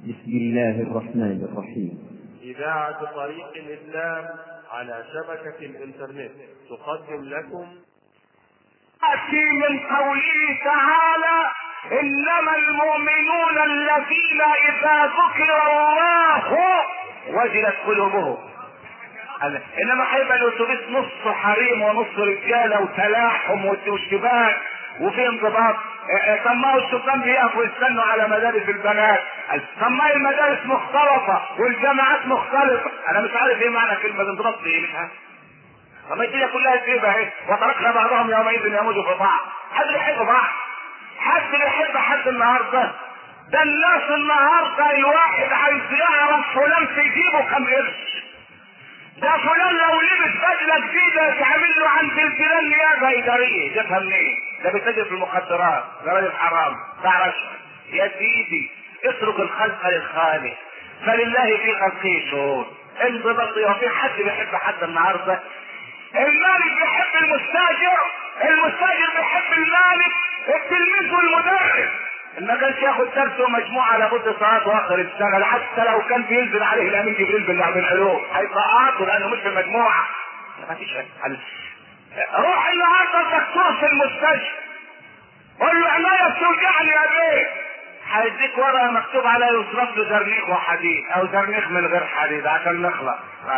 بسم الله الرحمن الرحيم إذاعة طريق الإسلام على شبكة الإنترنت تقدم لكم يأتي من قوله تعالى إنما المؤمنون الذين إذا ذكر الله وجلت قلوبهم قال- انما هيبقى الاتوبيس نص حريم ونص رجاله وتلاحم واشتباك وفي انضباط اه، اه، طب ما هو السكان بيقفوا يستنوا على مدارس البنات قال، طب ما هي المدارس مختلطه والجامعات مختلطه انا مش عارف ايه معنى كلمه انضباط دي مش عارف طب ما الدنيا كلها تبقى اهي وتركنا بعضهم يومئذ يموت في بعض حد بيحب بعض حد بيحب حد النهارده ده الناس النهارده الواحد عايز يعرف فلان في جيبه كم قرش ده فلان لو لبس بدله جديده يتعمل له عند الفلان نيابه اداريه جابها منين؟ ده بيتاجر في المخدرات ده راجل حرام بتاع رشوه يا سيدي اترك الخلق للخالق فلله في خلقه شهود انضبط هو في حد بيحب حد النهارده المالك بيحب المستاجر المستاجر بيحب المالك التلميذ والمدرس ما كانش ياخد درس ومجموعه لابد صلاه واخر يشتغل حتى لو كان بينزل عليه الامين جبريل بالله بالعلوم هيسقطه لانه مش في المجموعه ما فيش حل روح النهارده الدكتور في المستشفى قول له عناية بتوجعني يا بيه هيديك ورقه مكتوب عليها يصرف له زرنيخ وحديد او زرنيخ من غير حديد عشان نخلص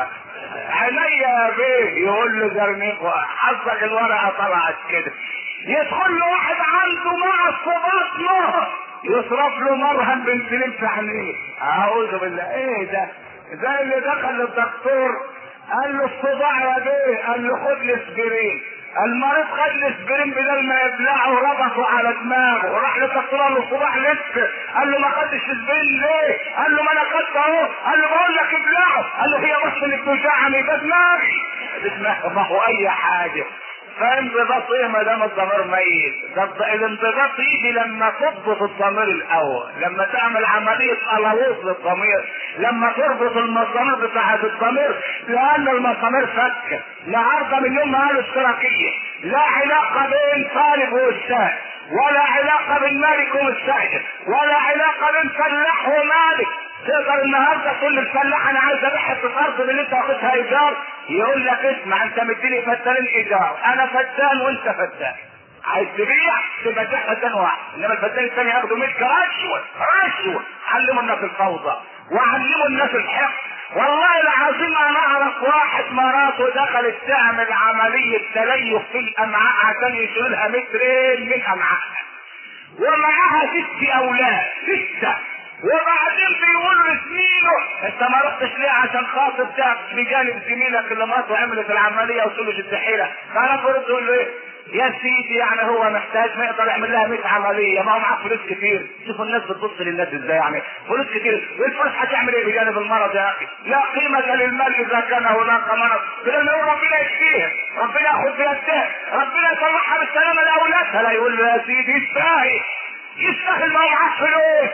عينيا يا بيه يقول له زرنيخ وح- حظك الورقه طلعت كده يدخل له واحد عنده مع في بطنه يصرف له مرهم بنسلين في عينيه اعوذ بالله ايه ده زي اللي دخل للدكتور قال له الصداع يا بيه قال له خد لي اسبرين المريض خد لي اسبرين بدل ما يبلعه ربطه على دماغه راح للدكتور قال له الصداع لسه قال له ما خدتش اسبرين ليه قال له ما انا خدت اهو قال له بقول لك ابلعه قال له هي بس اللي بتوجعني ده دماغي دماغه ما هو اي حاجه فانضباط ايه ما دام الضمير ميت ده الض- الانضباط يجي لما تضبط الضمير الاول لما تعمل عمليه قلاووز للضمير لما تربط المسامير بتاعه الضمير لان المسامير فكه النهارده من يوم ما قالوا اشتراكيه لا علاقه بين طالب واستاذ ولا علاقه بين مالك ومستاجر ولا علاقه بين فلاح ومالك تقدر النهارده تقول للفلاح انا عايز ابيع حته ارض اللي انت واخدها ايجار يقول لك اسمع انت مديني فدانين ايجار انا فدان وانت فدان عايز تبيع تبقى تبيع فدان واحد انما الفدان الثاني ياخدوا ملك رشوه رشوه علموا الناس الفوضى وعلموا الناس الحقد والله العظيم انا اعرف واحد مراته دخلت تعمل عمليه تليف في الامعاء عشان يشيلها مترين من امعائها ومعاها ست اولاد سته وبعدين بيقول لزميله انت ما رحتش ليه عشان خاطر تعب بجانب زميلك اللي مراته عملت العمليه وصلوا شد حيله فانا فرد تقول له ايه يا سيدي يعني هو محتاج ما يقدر يعمل لها 100 عمليه ما هو معاه فلوس كتير شوفوا الناس بتبص للناس ازاي يعني فلوس كتير والفلوس هتعمل ايه بجانب المرض يا اخي لا قيمه للمال اذا كان هناك مرض بدل ما يقول ربنا يشفيها ربنا ياخد بيدها ربنا يطلعها بالسلامه لاولادها لا يقول له يا سيدي يستاهل يستاهل ما هو معاه فلوس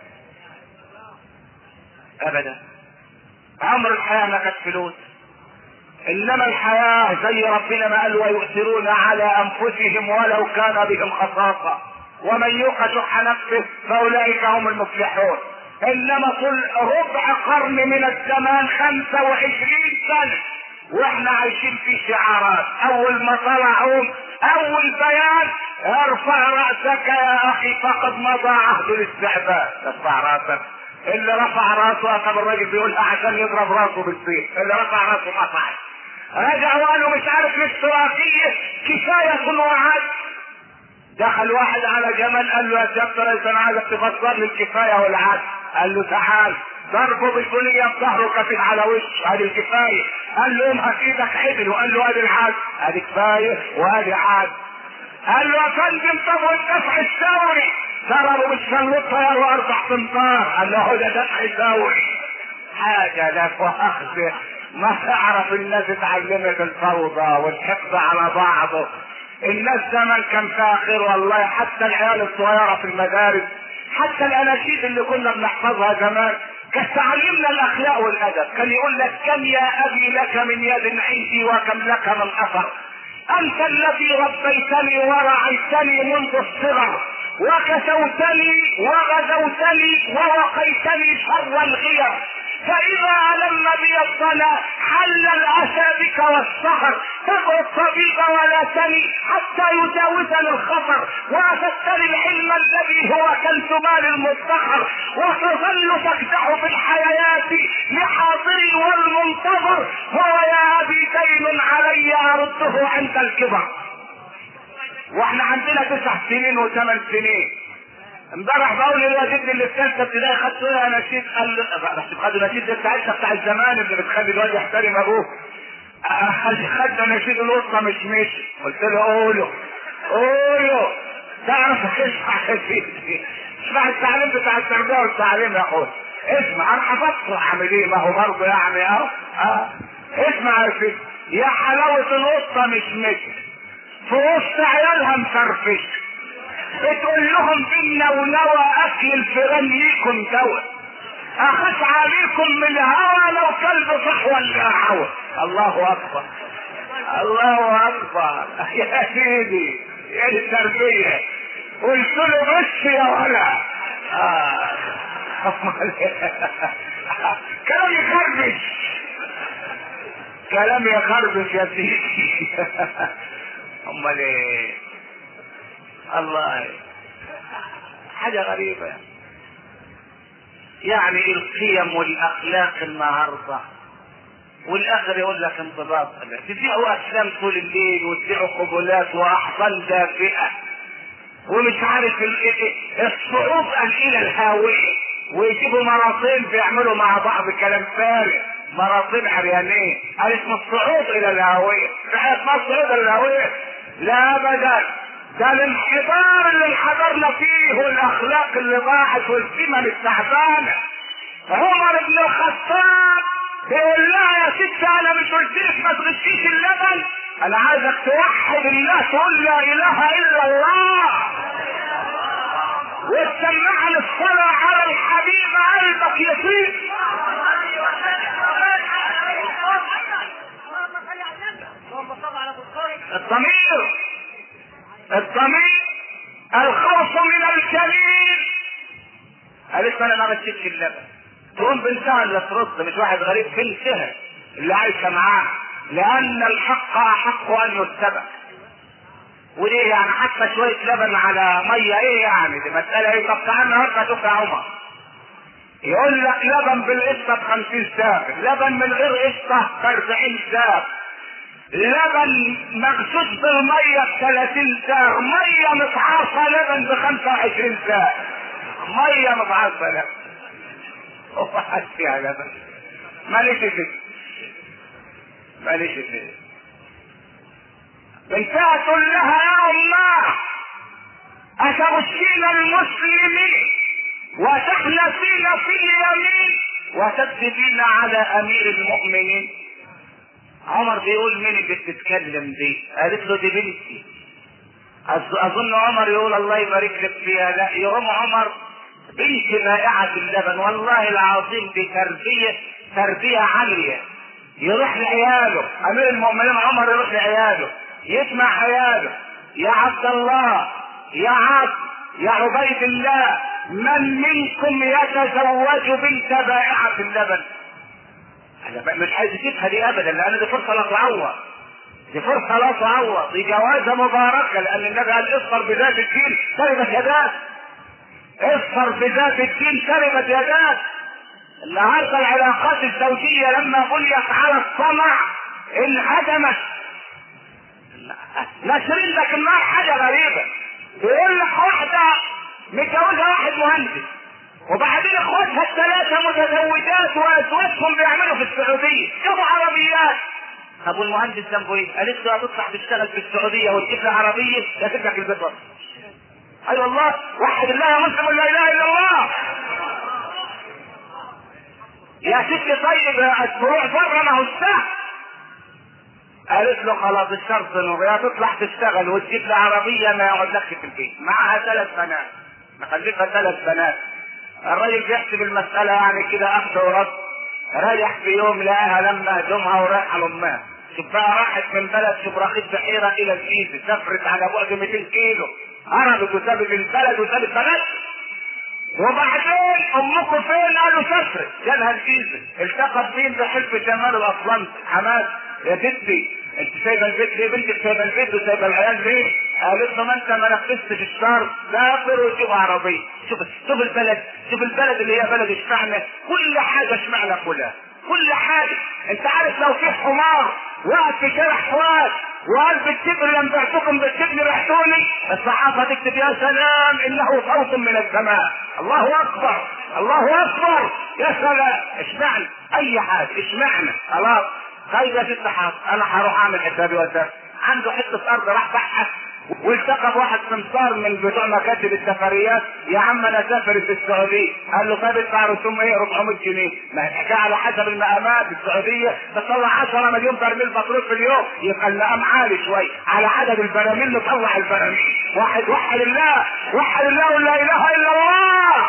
ابدا عمر الحياه ما كانت فلوس انما الحياه زي ربنا ما قال ويؤثرون على انفسهم ولو كان بهم خصاصه ومن يوق شح نفسه فاولئك هم المفلحون انما طول ربع قرن من الزمان خمسة وعشرين سنة واحنا عايشين في شعارات اول ما طلعوا اول بيان ارفع رأسك يا اخي فقد مضى عهد الاستعباد ارفع رأسك اللي رفع راسه طب الراجل بيقولها عشان يضرب راسه بالسيف اللي رفع راسه قطع رجع وقالوا مش عارف الاشتراكية كفاية وعد دخل واحد على جمال قال له يا دكتور انا عايزك تفسر لي الكفايه والعدل قال له تعال ضربه بالبنية بظهره كفيل على وشه ادي الكفايه قال له امهك ايدك عدل وقال له ادي العدل ادي كفايه وادي عدل قال له يا فندم طب والدفع الثوري ضربوا بالشلوط طياروا اربع تمطار قال له هو ده دفع ثوري حاجه ده واخذ ما تعرف الناس اتعلمت الفوضى والحقد على بعضه الناس زمان كان فيها خير والله حتى العيال الصغيرة في المدارس حتى الاناشيد اللي كنا بنحفظها زمان كانت تعلمنا الاخلاق والادب كان يقول لك كم يا ابي لك من يد عندي وكم لك من اثر انت الذي ربيتني ورعيتني منذ الصغر وكسوتني وغزوتني ووقيتني شر الغير فإذا ألم بي الصلاة حل الأسى بك والسهر تدعو الطبيب ولا تني حتى يجاوزني الخطر وأفدتني العلم الذي هو كالجبال المدخر وتظل تكدح في الحياة لحاضري والمنتظر هو يا أبي دين علي أرده عند الكبر واحنا عندنا تسع سنين وثمان سنين امبارح بقول للواد اللي في ثالثه ابتدائي خدته يا نشيد قال لي رحت خدوا نشيد ده بتاعتنا بتاع الزمان اللي بتخلي الواد يحترم ابوه خدنا نشيد القطه مش مشي قلت له قوله قوله تعرف تسمع يا سيدي اسمع التعليم بتاع التربيه والتعليم يا اخويا اسمع انا حفظته اعمل ايه ما هو برضه يعني اهو اه اسمع يا سيدي يا حلاوه القطه مش مشي في وسط عيالها مفرفش بتقول لهم ان ونوى اكل الفيران ليكم دواء اخاف عليكم من الهوى لو كلب صح ولا عوى الله اكبر الله اكبر يا سيدي يا التربيه قلت له بس يا ولا آه. كلام يخربش كلام يخربش يا سيدي امال ايه الله حاجة غريبة يعني القيم والاخلاق النهاردة والاخر يقول لك انضباط تبيعوا افلام طول الليل وتبيعوا قبلات واحضان دافئة ومش عارف الصعود الى الهاوية ويجيبوا مراطين بيعملوا مع بعض كلام فارغ مراطين عريانين هل اسمه الصعود الى الهاوية في اسمها الصعود الى الهاوية لا ابدا ده الانحدار اللي انحدرنا فيه والاخلاق اللي ضاعت والقيمه التعبانه عمر بن الخطاب بيقول لها يا ست انا مش قلت لك ما تغشيش اللبن انا عايزك توحد الله تقول لا اله الا الله وتسمعني الصلاة على الحبيب قلبك يطيب الضمير الضمير الخوف من الكبير قالت انا ما بسيبش اللبن تقوم بنتها اللي ترد مش واحد غريب بنتها اللي عايشه معاه لان الحق احق ان يتبع وليه يعني حتى شويه لبن على ميه ايه يعني دي مساله ايه طب تعالى النهارده شوف يا عمر يقول لك لبن بالقشطه ب 50 ساق لبن من غير قشطه ب 40 ساق لبن مغشوش بالميه ب 30 ساق ميه متعاصه لبن ب 25 ساق ميه متعاصه لبن وحد فيها لبن ماليش فيه ماليش فيه بنتها تقول لها يا الله أتغشين المسلمين وتحلفين في اليمين وتكذبين على أمير المؤمنين عمر بيقول مين اللي بتتكلم دي قالت له دي بنتي اظن عمر يقول الله يبارك لك فيها لا يقوم عمر بنت بائعة اللبن والله العظيم دي تربية تربية عالية يروح لعياله امير المؤمنين عمر يروح لعياله يسمع عياله يا عبد الله يا عبد يا عبيد الله من منكم يتزوج بنت بائعة اللبن انا مش عايز اسيبها دي ابدا لان دي فرصه لا تعوض دي فرصه لا تعوض دي جوازه مباركه لان النبي قال اصفر بذات الدين تربت يداك اصفر بذات الدين تربت يداك النهارده العلاقات الزوجيه لما بنيت على الطمع انهدمت ناشرين لك النار حاجه غريبه يقول لك واحده متجوزه واحد مهندس وبعدين اخواتها الثلاثه متزوجات وازواجهم بيعملوا في السعوديه جابوا عربيات طب والمهندس ذنبه ايه؟ قالت له هتطلع تشتغل في السعوديه وتجيب لي عربيه تجيب لك البيت اي أيوة والله وحد الله يا مسلم لا اله الا الله يا ستي طيب تروح بره ما هو السهل قالت له خلاص الشرط انه يا تطلع تشتغل وتجيب لي عربيه ما يقعدلكش في البيت معاها ثلاث بنات مخلفها ثلاث بنات الراجل بيحسب المسألة يعني كده أخذ ورد رايح في يوم لقاها لما هدومها ورايح على أمها شوف بقى راحت من بلد شبرخيت بحيرة إلى الجيزة سافرت على بعد 200 كيلو هربت وسابت البلد وسابت بلد وبعدين امكم فين قالوا سافرت جالها الفيزا التقت مين بحلف جمال الاطلنطي حماد يا ستي انت سايبه البيت ليه بنتك سايبه البيت وسايبه العيال ليه؟ قالت له ما انت ما نفذتش الشر سافر وجيب عربيه شوف شوف البلد شوف البلد اللي هي بلد اشمعنى كل حاجه اشمعنى كلها كل حاجه انت عارف لو في حمار وقف في شارع حواس وقال بالتبر لم بعتكم بالتبر رحتوني الصحافه تكتب يا سلام انه صوت من السماء الله اكبر الله اكبر يا سلام اشمعنى اي حاجه اشمعنى خلاص طيب يا ست حاضر انا هروح اعمل حسابي واسافر عنده حته ارض راح باعها والتقى بواحد سمسار من بتوع مكاتب السفريات يا عم انا سافر في السعوديه قال له طب ادفع رسوم ايه 400 جنيه ما هي الحكايه على حسب المقامات السعوديه بتطلع 10 مليون برميل بترول في اليوم يبقى المقام عالي شويه على عدد البراميل نطلع البراميل واحد وحد الله وحد الله ولا اله الا الله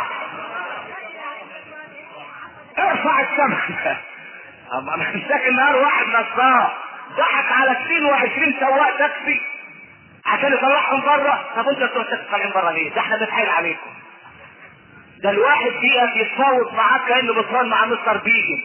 ارفع الثمن اما انا مساك النهار واحد نصاب ضحك على 22 سواق تاكسي عشان يطلعهم بره طب انت بتوع التاكسي طالعين بره ليه؟ ده احنا بنتحايل عليكم ده الواحد فيها يتفاوض معاك كانه بيتفاوض مع مستر بيجن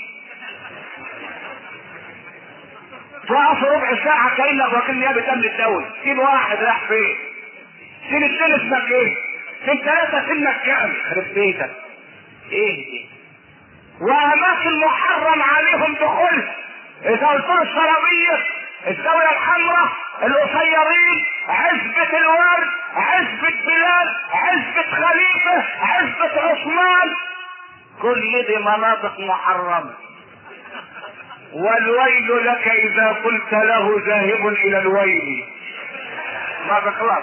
توقف ربع ساعة كأنك وكيل نيابة أمن الدولة، سين واحد راح فين؟ سين التاني اسمك إيه؟ سين ثلاثة سنك كام؟ خرب بيتك. إيه دي؟ واماكن محرم عليهم دخولها اذا قلت له الشرابيه الدولة الحمراء القصيرين عزبة الورد عزبة بلال عزبة خليفة عزبة عثمان كل دي مناطق محرمة والويل لك اذا قلت له ذاهب الى الويل ما بخلص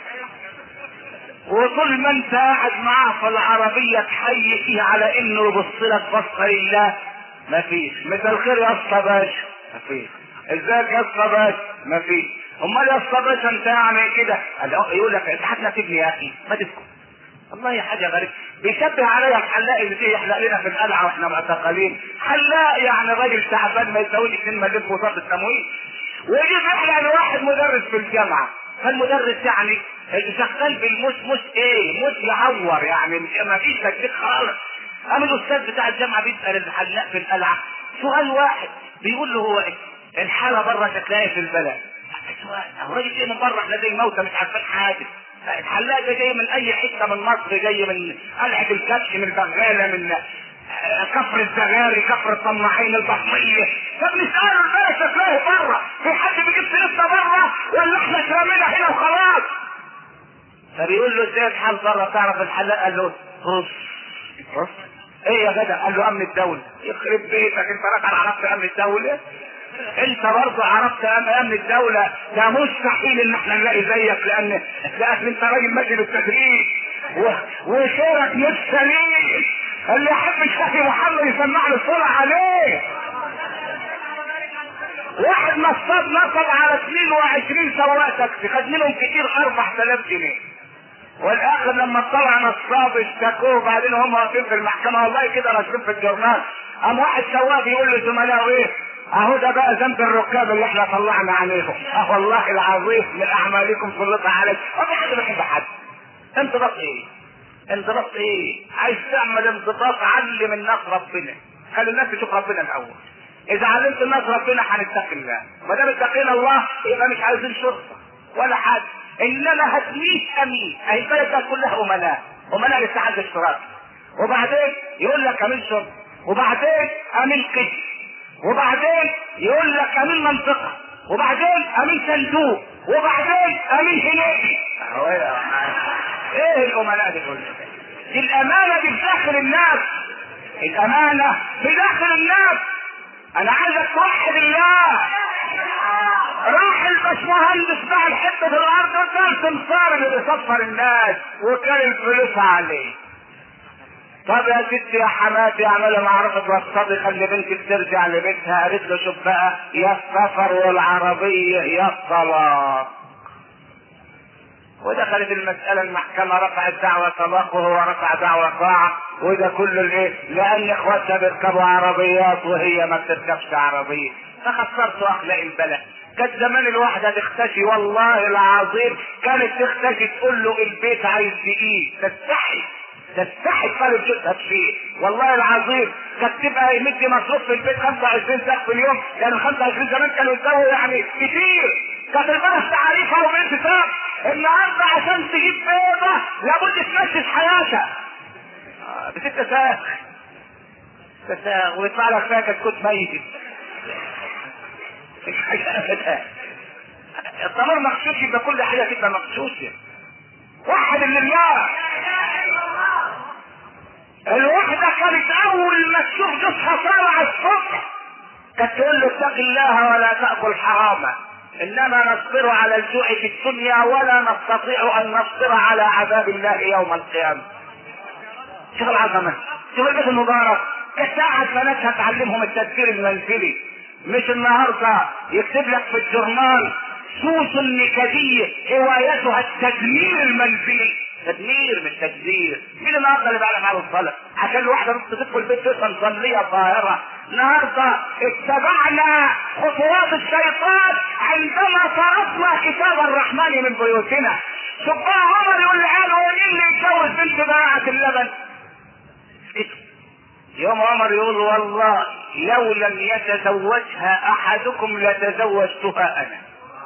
وطول ما انت قاعد معاه في العربية تحيي فيه على انه يبص لك بصة لله مفيش مثل الخير يا اسطى باشا مفيش ازيك يا اسطى باشا مفيش امال يا اسطى باشا انت يعني كده يقول لك انت هتنافقني يا اخي ما تسكت والله يا حاجة غريب بيشبه عليا الحلاق اللي فيه يحلق لنا في القلعة واحنا معتقلين حلاق يعني راجل تعبان ما يساويش 2 مليون في وزارة التموين ويجي يحلق لواحد مدرس في الجامعة فالمدرس يعني شغال بالمش مش ايه مش يعور يعني ما فيش تكليف خالص قام الاستاذ بتاع الجامعه بيسال الحلاق في القلعه سؤال واحد بيقول له هو ايه الحاله بره شكلها إيه في البلد سؤال هو راجل جاي من بره احنا زي موتى مش عارفين حاجه الحلاق ده جاي من اي حته من مصر جاي من قلعه الكبش من البغاله من كفر الزغاري كفر الطماعين البطنية فبنسأله البلد شكلها إيه بره في حد بيجيب لسه بره ولا احنا اترمينا هنا وخلاص فبيقول له ازاي الحال بره تعرف الحلاق قال له رص رص ايه يا جدع قال له امن الدولة يخرب بيتك انت راجل عرفت امن الدولة انت برضه عرفت امن الدولة ده مستحيل ان احنا نلاقي زيك لان لان انت راجل ماشي بالتدريب و... وشورك مش سليم اللي يحب الشيخ محمد يسمع له الصلاة عليه واحد نصاب نصب على 22 سواق تاكسي خد منهم كتير 4000 جنيه والاخر لما طلع نصاب اشتكوه بعدين هم واقفين في المحكمه والله كده راسمين في الجورنال قام واحد سواق بيقول لزملائه ايه اهو ده بقى ذنب الركاب اللي احنا طلعنا عليهم اه والله العظيم من اعمالكم سلطها عليك ما في حد بيحب حد انضباط ايه انضباط ايه عايز تعمل انضباط علم الناس ربنا خلي الناس تشوف ربنا الاول اذا علمت الناس ربنا هنتقي الله ما دام اتقينا الله يبقى مش عايزين شرطه ولا حاجه انما هتميت امين اهي البلد ده كلها امناء امناء الاتحاد الاشتراكي وبعدين يقول لك امين شرطه وبعدين امين قسم وبعدين يقول لك امين منطقه وبعدين امين صندوق وبعدين امين هنائي ايه الامناء دي كلها دي الامانه دي في داخل الناس الامانه في داخل الناس انا عايزك توحد الله راح الباشمهندس بقى الحته في الارض وكان السمسار اللي بيصفر الناس وكان الفلوس عليه طب يا ستي يا حماتي اعملي معرفة وصدي خلي بنتك ترجع لبيتها قالت له شوف بقى يا السفر والعربية يا الطلاق ودخلت المسألة المحكمة رفعت دعوة طلاق وهو رفع دعوة طاعة وده كله الايه؟ لأن اخواتها بيركبوا عربيات وهي ما بتركبش عربية فخسرت أخلاق البلد كانت زمان الواحدة تختشي والله العظيم كانت تختشي تقول له البيت عايز دقيق تستحي تستحي طالب جوزها فيه والله العظيم كانت تبقى يمد مصروف في البيت 25 ساعة في اليوم لان ال 25 زمان كانوا يساووا يعني كتير كانت البلد تعريفها وبنت ساعة النهارده عشان تجيب بيضة لابد تمشي حياتها آه، بست ساعة ست ويطلع لك فيها كتكوت ميت مش حاجة ابدا الضمير مغشوش يبقى كل حاجة تبقى مغشوشة وحد لله الوحدة كانت أول ما تشوف جوزها طالع الصبح كانت تقول له اتق الله ولا تأكل حراما إنما نصبر على الجوع في الدنيا ولا نستطيع أن نصبر على عذاب الله يوم القيامة. شوف العظمة، شوف البيت المبارك، كانت قاعد بناتها تعلمهم التدبير المنزلي، مش النهارده يكتب لك في الجورنال سوس النكدية هوايتها التدمير المنزلي تدمير مش تجدير مين النهارده اللي بيعلم على الصلاه عشان الواحده بس تدخل البيت تبقى مصليه طاهره النهارده اتبعنا خطوات الشيطان عندما طردنا كتاب الرحمن من بيوتنا سبحان عمر يقول لعياله هو مين اللي يتجوز بنت بائعة اللبن يوم عمر يقول والله لو لم يتزوجها احدكم لتزوجتها انا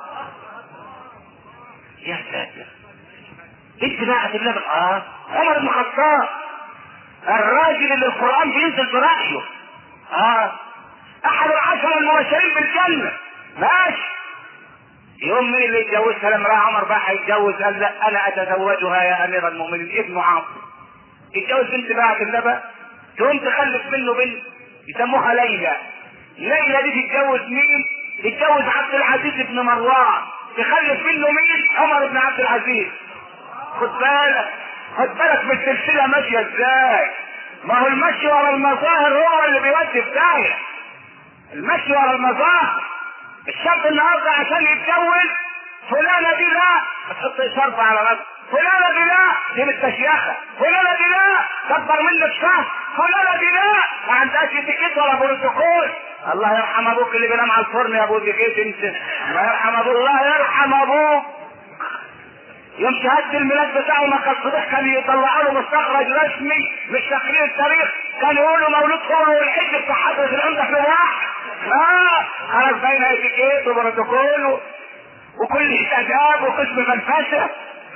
يا ساتر انت بقى اللبن اه عمر بن الخطاب الراجل اللي القران بينزل برايه اه احد العشره المبشرين بالجنه ماشي يوم مين اللي يتجوزها لما راح عمر بقى هيتجوز قال لا انا اتزوجها يا امير المؤمنين ابن عاصم يتجوز بنت بقى اللبن تقوم تخلف منه بنت يسموها ليلى ليلى دي تتجوز مين؟ تتجوز عبد العزيز بن مروان تخلف منه مين؟ عمر بن عبد العزيز خد بالك خد بالك من السلسله ماشيه ازاي ما هو المشي ورا المظاهر هو اللي بيودي في داهيه المشي ورا المظاهر الشاب النهارده عشان يتجوز فلانه دي لا ما تحطش شرط على نفسك فلانه دي لا دي مستشيخه فلانه دي لا تكبر منك شهر فلانه دي لا ما عندهاش اتيكيت ولا بروتوكول الله يرحم ابوك اللي بينام على الفرن يا ابو اتيكيت انت الله يرحم ابوك الله يرحم ابوك يوم شهادة الميلاد بتاعه ما كان صديق كان يطلعوا له مستخرج رسمي مش تقرير التاريخ كان يقولوا مولود هو والحج بتاع حضرة العمدة في واحد اه خلاص بين اتيكيت وبروتوكول و... وكل استجاب وقسم منفسه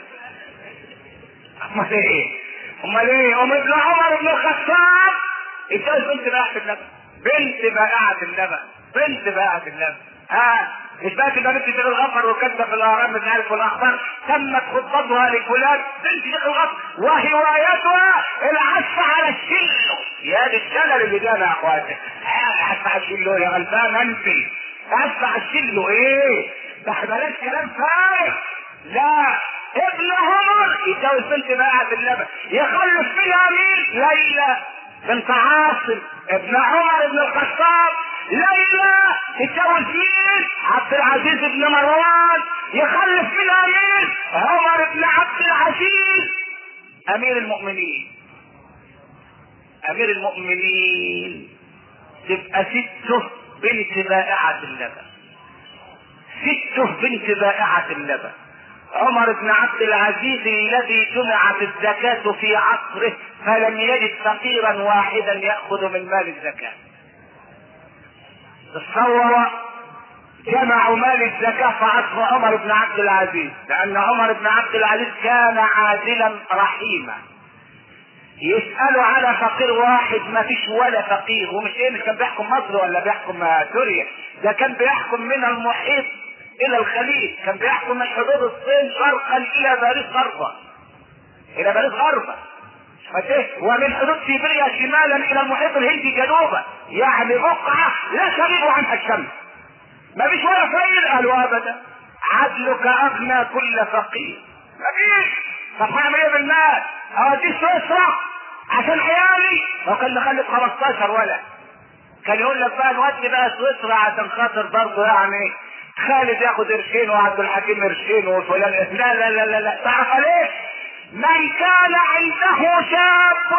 امال ايه؟ امال ايه؟ ام ابن عمر بن الخطاب اتجوز بنت بائعة اللبن بنت بائعة اللبن بنت بائعة اللبن ها مش بقى تبقى بنت شيخ الغفر وكاتبه في الاهرام مش عارف والاخبار تمت خطبتها لفلان بنت شيخ الغفر وهوايتها العزف على الشلو يا دي الشلل اللي جانا يا اخواتي عزف على الشلو يا غلبان انت عزف على الشلو ايه؟ ده بلاش كلام فارغ لا ابن عمر يتجوز بنت بائعة اللبن يخلف منها مين؟ ليلى بنت عاصم ابن عمر بن الخطاب ليلى تتجوز مين؟ عبد العزيز بن مروان يخلف منها مين؟ عمر بن عبد العزيز امير المؤمنين امير المؤمنين تبقى سته بنت بائعة اللبن سته بنت بائعة اللبن عمر بن عبد العزيز الذي جمعت الزكاة في عصره فلم يجد فقيرا واحدا يأخذ من مال الزكاة تصور جمعوا مال الزكاة في عصر عمر بن عبد العزيز لأن عمر بن عبد العزيز كان عادلا رحيما يسألوا على فقير واحد ما فيش ولا فقير ومش ايه مش كان بيحكم مصر ولا بيحكم سوريا ده كان بيحكم من المحيط الى الخليج كان بيحكم من حدود الصين شرقا الى باريس غربا الى باريس غربا ومن حدود سيبيريا شمالا الى المحيط الهندي جنوبا يعني بقعة لا تغيب عنها الشمس ما فيش ولا فقير قالوا ابدا عدلك اغنى كل فقير ما فيش طب هعمل ايه بالناس؟ اوديه سويسرا عشان عيالي وكان مخلف 15 ولد كان يقول لك بقى نودي بقى سويسرا عشان خاطر برضه يعني خالد ياخد قرشين وعبد الحكيم قرشين وفلان لا لا لا لا لا تعرف ليه؟ من كان عنده شاب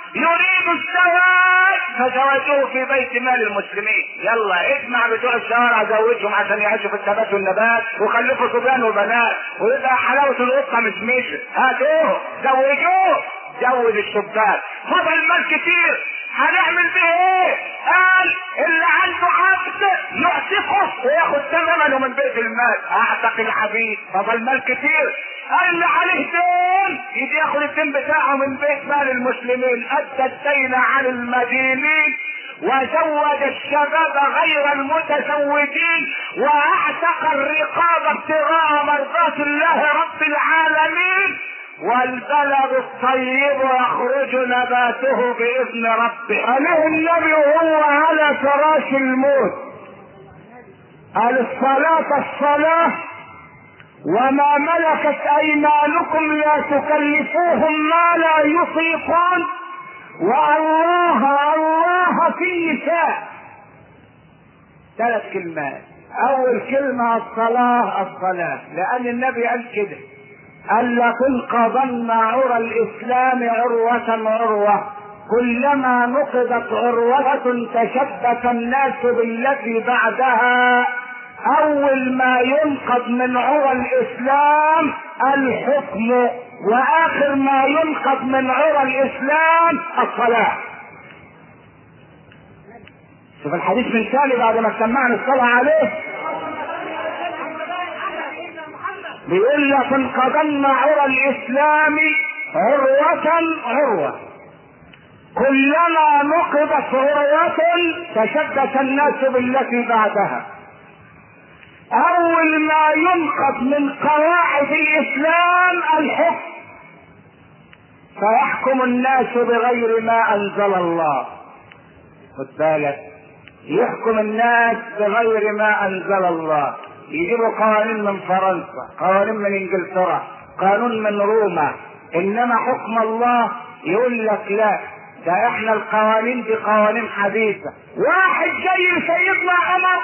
يريد الزواج فزوجوه في بيت مال المسلمين يلا اجمع بتوع الشوارع زوجهم عشان يعيشوا في الثبات والنبات وخلفوا صبيان وبنات ويبقى حلاوه القطه مش مشي هاتوه زوجوه زوج الشبان فضل المال كتير هنعمل به ايه؟ قال اللي عنده عبد يعتقه وياخد ثمنه من بيت المال اعتق الحبيب فضل مال كتير قال اللي عليه دين يجي ياخد الدين بتاعه من بيت مال المسلمين ادى الدين عن المدينين وزوج الشباب غير المتزوجين واعتق الرقاب ابتغاء مرضات الله رب العالمين والبلد الطيب يخرج نباته باذن ربه عليه النبي وهو على فراش الموت قال الصلاة الصلاة وما ملكت ايمانكم لا تكلفوهم ما لا يطيقون والله الله في النساء ثلاث كلمات اول كلمة الصلاة الصلاة لان النبي قال كده قال لتنقضن عرى الاسلام عروة عروة كلما نقضت عروة تشبث الناس بالتي بعدها اول ما ينقض من عرى الاسلام الحكم واخر ما ينقض من عرى الاسلام الصلاة شوف الحديث من ثاني بعد ما سمعنا الصلاة عليه بيقول لك انقضن عرى الاسلام عروة عروة كلما نقضت عروة تشبث الناس بالتي بعدها اول ما ينقض من قواعد الاسلام الحكم فيحكم الناس بغير ما انزل الله خد بالك يحكم الناس بغير ما انزل الله يجيبوا قوانين من فرنسا قوانين من انجلترا قانون من روما انما حكم الله يقول لك لا ده احنا القوانين دي قوانين حديثة واحد جاي سيدنا عمر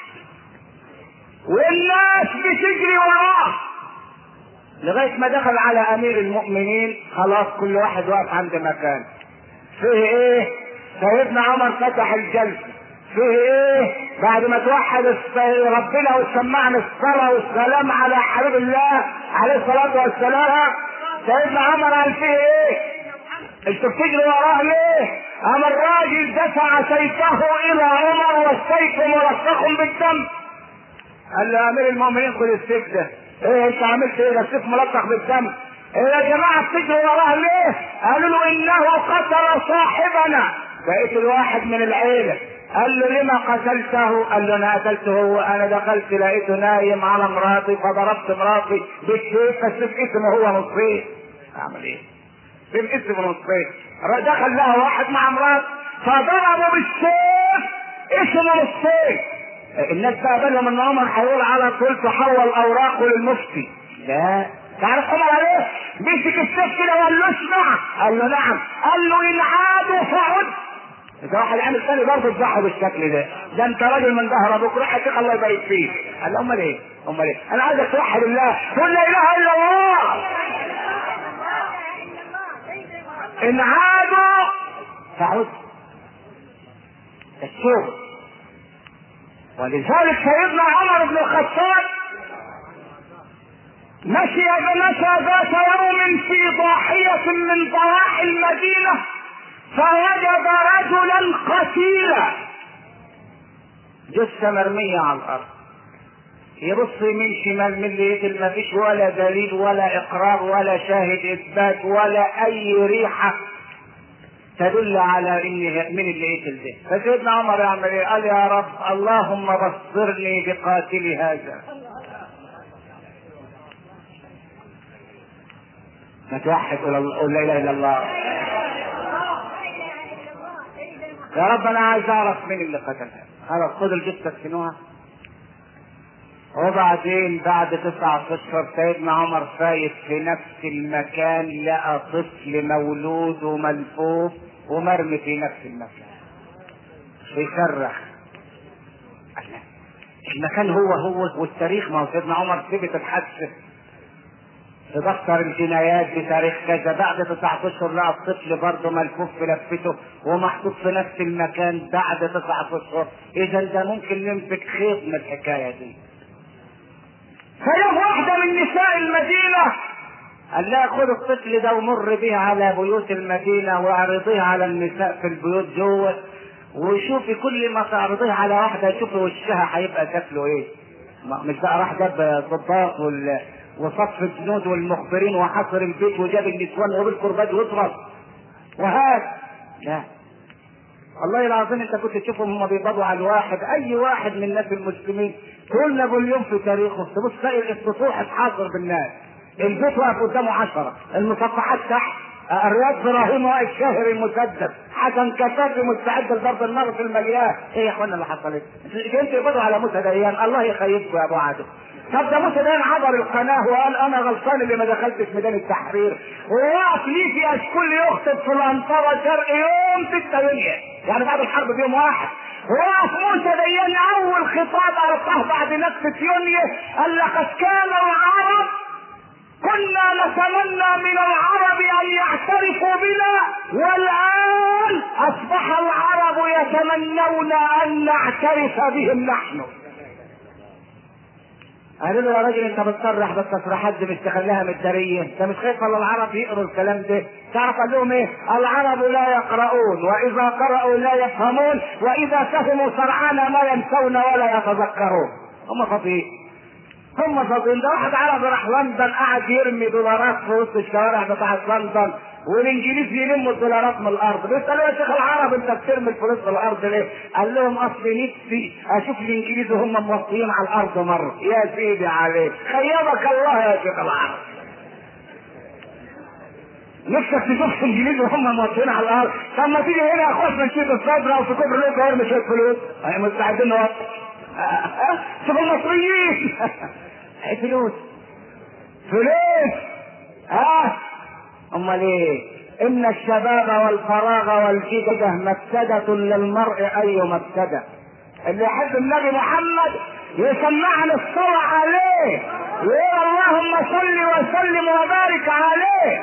والناس بتجري وراه لغاية ما دخل على امير المؤمنين خلاص كل واحد واقف عند مكان فيه ايه سيدنا عمر فتح الجلسة فيه ايه بعد ما توحد ربنا وسمعنا الصلاة والسلام على حبيب الله عليه الصلاة والسلام سيدنا عمر قال فيه ايه انتوا بتجروا وراه ليه اما الراجل دفع سيفه الى عمر والسيف مرسخ بالدم قال له امير المؤمنين خد السيف ده ايه انت عملت ايه ده السيف ملطخ بالدم ايه يا جماعه بتجروا وراه ليه قالوا له انه قتل صاحبنا بقيت الواحد من العيله قال له لما قتلته؟ قال له انا قتلته هو انا دخلت لقيته نايم على مراتي فضربت مراتي بالسيف فالسيف اسمه هو نصين اعمل ايه؟ سيف اسمه نصين دخل لها واحد مع مرات فضربه بالسيف اسمه نصين الناس بقى بالهم ان عمر هيقول على طول تحول اوراقه للمفتي لا تعرف عمر عليه مسك السيف كده وقال له اسمع قال له نعم قال له ان عادوا فعد اذا واحد عامل ثاني برضه تضحوا بالشكل ده ده انت راجل من ظهر ابوك روح يا شيخ الله يبارك فيك قال له امال ايه امال ايه انا عايزك توحد الله قل لا اله الا الله ان عادوا فعد الشغل ولذلك سيدنا عمر بن الخطاب مشي مشى ذات يوم في ضاحية من ضواحي المدينة فوجد رجلا قتيلا جثة مرمية على الأرض يبص يمين شمال من اللي يقتل ما فيش ولا دليل ولا إقرار ولا شاهد إثبات ولا أي ريحة تدل على ان من اللي قتل ده فسيدنا عمر يعمل ايه؟ قال يا رب اللهم بصرني بقاتل هذا ما توحد قول لا اله الا الله يا رب انا عايز اعرف مين اللي قتلها خلاص خد الجثه ادفنوها وبعدين بعد تسعة اشهر سيدنا عمر فايت في نفس المكان لقى طفل مولود وملفوف ومرمي في نفس المكان بيصرخ المكان هو هو والتاريخ ما هو سيدنا عمر ثبت الحادثه في دفتر الجنايات بتاريخ كذا بعد 19 لقى الطفل برضه ملفوف في لفته ومحطوط في نفس المكان بعد 19 اذا ده ممكن نمسك خيط من الحكايه دي فجاب واحده من نساء المدينه قال لها خد الطفل ده ومر به على بيوت المدينه واعرضيه على النساء في البيوت جوه وشوفي كل ما تعرضيه على واحده شوفي وشها هيبقى شكله ايه ما- مش بقى راح جاب ضباط وال وصف الجنود والمخبرين وحصر البيت وجاب النسوان وبالكرباج واضرب وهذا لا والله العظيم انت كنت تشوفهم هم بيقبضوا على الواحد اي واحد من الناس المسلمين تقول نابليون في تاريخه تبص تلاقي السطوح اتحاصر بالناس البيت واقف قدامه عشرة المصفحات تحت الرياض ابراهيم واقف شاهر المسدس حسن كتابي مستعد لضرب النار في المليان ايه يا اخوانا اللي حصلت انتوا يقبضوا على موسى ديان الله يخيبكم يا ابو عادل طب ده موسى ديان عبر القناه وقال انا غلطان اللي ما دخلتش ميدان التحرير ووقف لي في اشكال يخطب في الانطره شرق يوم 6 يونيو يعني بعد الحرب بيوم واحد وقف موسى ديان اول خطاب القاه بعد نكسه يونيو قال لقد كان العرب كنا نتمنى من العرب ان يعترفوا بنا والان اصبح العرب يتمنون ان نعترف بهم نحن قالوا له يا راجل انت بتصرح بس تصريحات دي مش تخليها مداريه انت مش خايف على العرب يقروا الكلام ده تعرف قال لهم ايه العرب لا يقرؤون واذا قرأوا لا يفهمون واذا فهموا سرعان ما ينسون ولا يتذكرون هم فاضيين هم فاضيين ده واحد عربي راح لندن قعد يرمي دولارات في وسط الشوارع بتاعت لندن والانجليز يلموا الدولارات من الارض بيسالوا يا شيخ العرب انت بترمي الفلوس في الارض ليه؟ قال لهم اصل نفسي اشوف الانجليز وهم موطيين على الارض مره يا سيدي عليك خيبك الله يا شيخ العرب نفسك تشوف الانجليز وهم موطيين على الارض طب ما تيجي هنا يا اخوات من شيخ الصدر او في كبر لوكا ارمي شويه فلوس هي مستعدين نوطي شوف المصريين فلوس فلوس ها امال ايه ان الشباب والفراغ والجدة مفسدة للمرء اي مفسدة اللي يحب النبي محمد يسمعنا الصلاة عليه ويقول اللهم صل وسلم وبارك عليه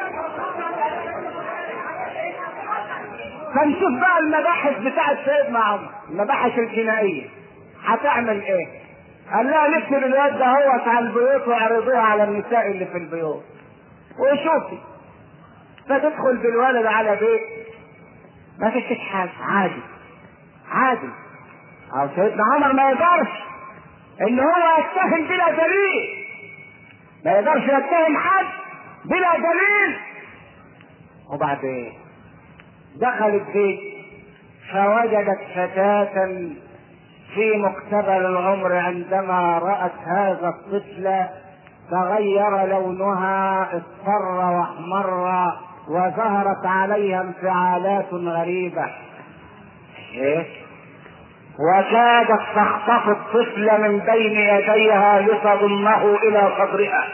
فنشوف بقى المباحث بتاعت سيدنا عمر المباحث الجنائية هتعمل ايه؟ قال لها لف الواد ده هو على البيوت واعرضوها على النساء اللي في البيوت وشوفي فتدخل بالولد على بيت ما فيش حاجة عادي عادي او سيدنا عمر ما يقدرش ان هو يتهم بلا دليل ما يقدرش يتهم حد بلا دليل وبعدين دخل البيت فوجدت فتاة في مقتبل العمر عندما رأت هذا الطفل تغير لونها اصفر واحمر وظهرت عليها انفعالات غريبة ايه وكادت تخطف الطفل من بين يديها لتضمه الى صدرها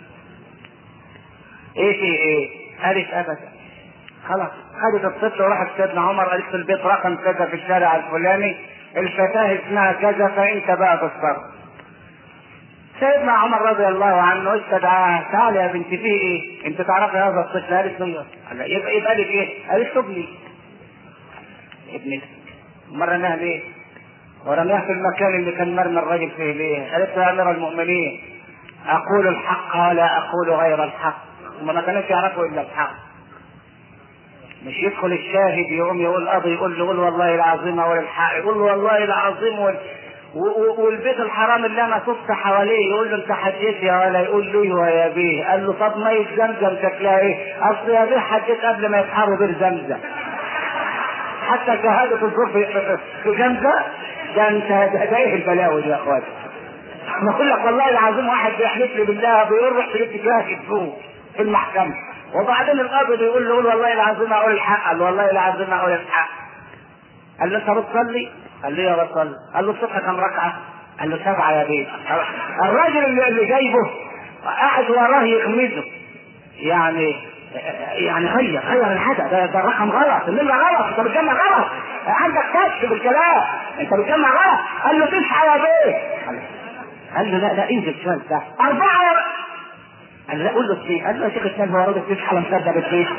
ايه في ايه قالت ابدا خلاص خدت الطفل وراحت سيدنا عمر قالت في البيت رقم كذا في الشارع الفلاني الفتاة اسمها كذا فانت بقى تصرف سيدنا عمر رضي الله عنه استدعاها تعال يا بنت فيه ايه؟ انت تعرفي هذا الطفل قالت له قال لها يبقى يبقى لك ايه؟ قالت له ابني ابنك مرة رماها ليه؟ ورماها في المكان اللي كان مرمى الرجل فيه ليه؟ قالت له يا امير المؤمنين اقول الحق ولا اقول غير الحق هم ما كانوش يعرفوا الا الحق مش يدخل الشاهد يقوم يقول قاضي يقول له قول والله العظيم اقول الحق يقول له والله العظيم وال... والبيت الحرام اللي انا شفت حواليه يقول له انت حجيت يا ولا يقول له ايوه يا بيه قال له طب ميه زمزم شكلها ايه؟ اصل يا بيه حجيت قبل ما يسحروا بير زمزم حتى شهادة الظروف في في زمزم ده انت ده, ده ايه البلاوي دي يا اخواتي؟ انا اقول لك والله العظيم واحد بيحلف لي بالله بيقول رحت جبت شاهد فوق في المحكمة وبعدين القاضي بيقول له قول والله العظيم اقول الحق قال والله العظيم اقول الحق قال له انت بتصلي؟ قال له يا بصلي قال له الصبح كم ركعه؟ قال له سبعه يا بيه الراجل اللي, اللي جايبه قاعد وراه يغمزه يعني يعني غير غير الحدث ده, ده الرقم غلط النمرة غلط انت بتجمع غلط عندك كشف بالكلام انت بتجمع غلط قال له تسعة يا بيه قال له لا لا انزل شوية ده أربعة يا قال لا قول له الشيخ قال له يا شيخ الشيخ هو راجل تصحى على مصدق بالشيخ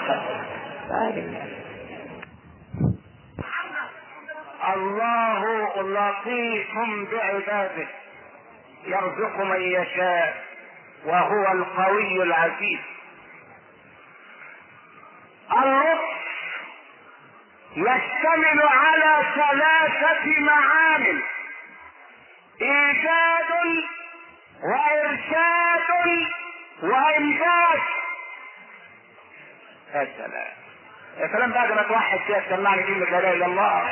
الله لطيف بعباده يرزق من يشاء وهو القوي العزيز اللطف يشتمل على ثلاثة معامل إيجاد وإرشاد وإمداد يا سلام يا سلام بعد ما توحد كده تسمعني كلمة لا إله إلا الله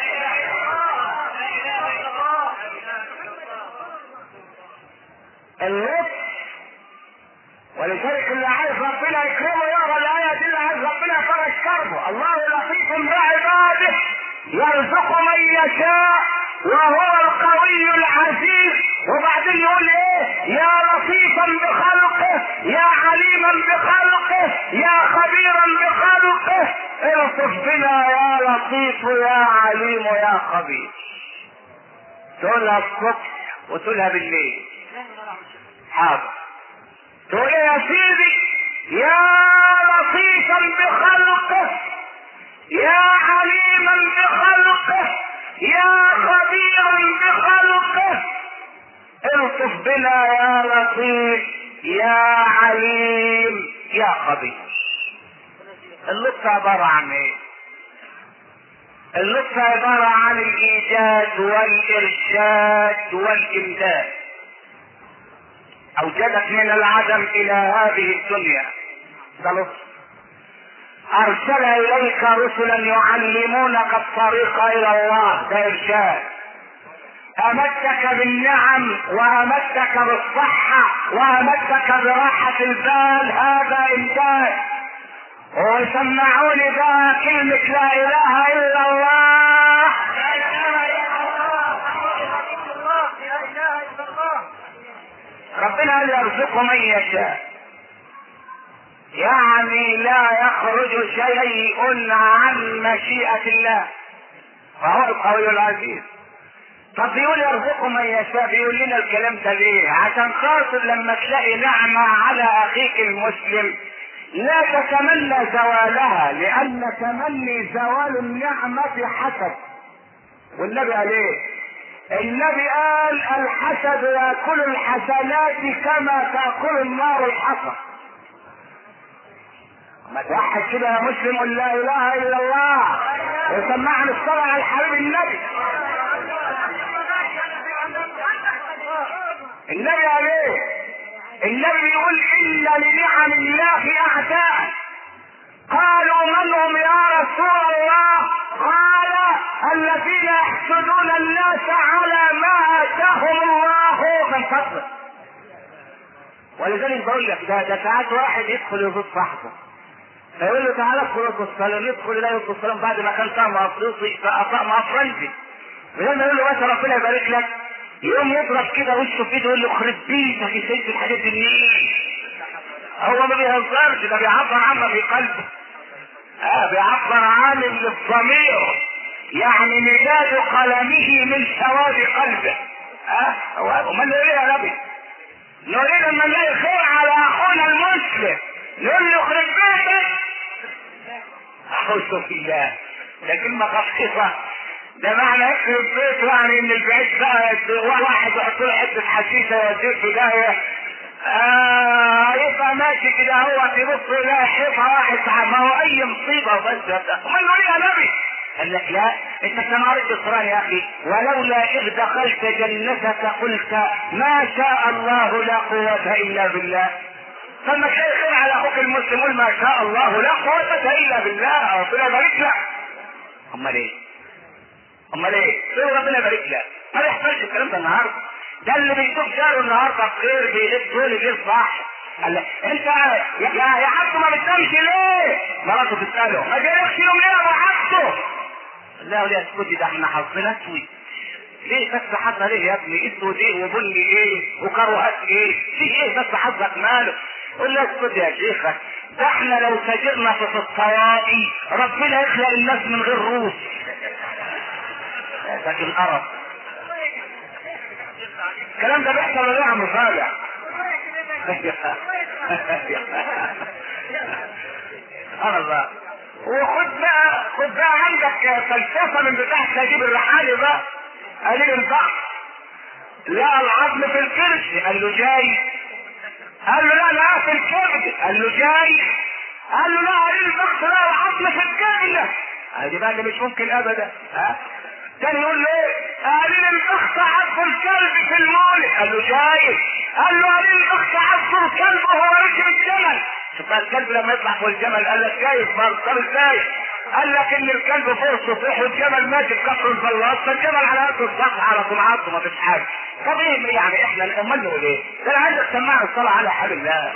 اللطف ولذلك اللي عايز ربنا يكرمه يقرا الايه دي اللي عايز ربنا يفرج كربه الله لطيف بعباده يرزق من يشاء وهو القوي العزيز وبعدين يقول ايه يا لطيفا بخلقه يا عليما بخلقه يا خبيرا بخلقه الطف بنا يا لطيف يا عليم يا خبير تقولها الصبح وتقولها بالليل حاضر تقول يا سيدي يا لطيفا بخلقه يا عليما بخلقه يا خبيرا بخلقه الطف بنا يا لطيف يا عليم يا خبير اللطف عبارة عن ايه اللطف عبارة عن الايجاد والارشاد والامداد اوجدك من العدم الى هذه الدنيا ده لطف ارسل اليك رسلا يعلمونك الطريق الى الله ده ارشاد امدك بالنعم وامدك بالصحة وامدك براحة البال هذا امداد ويسمعوني بقى كلمة لا اله الا الله ربنا قال يرزق من يشاء يعني لا يخرج شيء عن مشيئة الله فهو القوي العزيز طب بيقول يرزق من يشاء بيقول لنا الكلام ده ليه عشان خاطر لما تلاقي نعمة على اخيك المسلم لا تتمنى زوالها لان تمني زوال النعمة حسد والنبي قال ايه النبي قال الحسد ياكل الحسنات كما تاكل النار الحصى ما توحد كده يا مسلم قل لا اله الا الله وسمعني الصلاة على الحبيب النبي النبي قال ايه النبي بيقول ان لنعم الله اعداء قالوا من هم يا رسول الله قال الذين يحسدون الناس على ما اتاهم الله من فضله ولذلك بقول لك ده ده ساعات واحد يدخل يزور صاحبه فيقول له تعالى ادخل ادخل السلام يدخل لا يدخل السلام بعد ما كان طعم افريقي طعم افرنجي بدل ما يقول له بس ربنا يبارك لك يقوم يضرب كده وشه في ايده يقول له خرب بيتك يا سيد الحاجات دي منين؟ هو ما بيهزرش ده بيعبر عما في قلبه اه بيعبر عن اللي في ضميره يعني مداد قلمه من سواد قلبه اه هو امال نقول ايه يا نبي؟ نقول ايه لما نلاقي خير على اخونا المسلم نقول له خرب بيتك اعوذ بالله ده كلمه خفيفه ده معنى يخرب بيته يعني ان البعيد بقى واحد يحط له حته حشيشه يوديه في داهيه آه يبقى ماشي كده هو يبص يلاقي حيطه واحد ما هو اي مصيبه بس امال نقول يا نبي قال لك لا انت كما قريت القران يا اخي ولولا اذ دخلت جنتك قلت ما شاء الله لا قوه الا بالله فلما تلاقي خير على اخوك المسلم قول ما شاء الله لا قوه الا بالله ربنا يبارك لك امال ايه؟ امال ايه؟ ايه ربنا يبارك لك ما يحصلش الكلام ده النهارده ده اللي بيشوف جاره النهارده بخير بيلف طول الليل صح قال لك انت يا يا يا عبده ما بتنامش ليه؟ مراته تساله ما جالكش يوم ليه يا ابو عبده؟ لا يا اسكتي ده احنا حظنا اسود ليه بس حظنا ليه يا ابني اسود ايه وبني ايه وكروهات ايه في ايه بس حظك ماله قول له اسكت يا شيخة ده احنا لو تاجرنا في الطوائي ربنا يخلق الناس من غير روس لكن قرف الكلام ده بيحصل ولا يا عم صالح سبحان الله وخد بقى خد بقى عندك فلسفه من بتاع نجيب الرحالي بقى قليل الضغط لا العظم في الكرش قال له جاي قال له لا لا في الكبد قال له جاي قال له لا قليل الضغط لا العظم في الكبد هذه بقى اللي مش ممكن ابدا ها تاني يقول له ايه قليل الضغط عض الكلب في المولد قال له جاي قال له قليل الضغط عض الكلب وهو راكب الجمل شوف بقى الكلب لما يطلع فوق الجمل قال لك شايف طب ازاي قال لك ان الكلب فوق السطوح والجمل ماشي بكفر البلاط فالجمل على قد السطح على طمعاته ما فيش حاجه طب ايه يعني احنا امال نقول ايه؟ ده انا عايزك تسمعني الصلاه على حبيب الله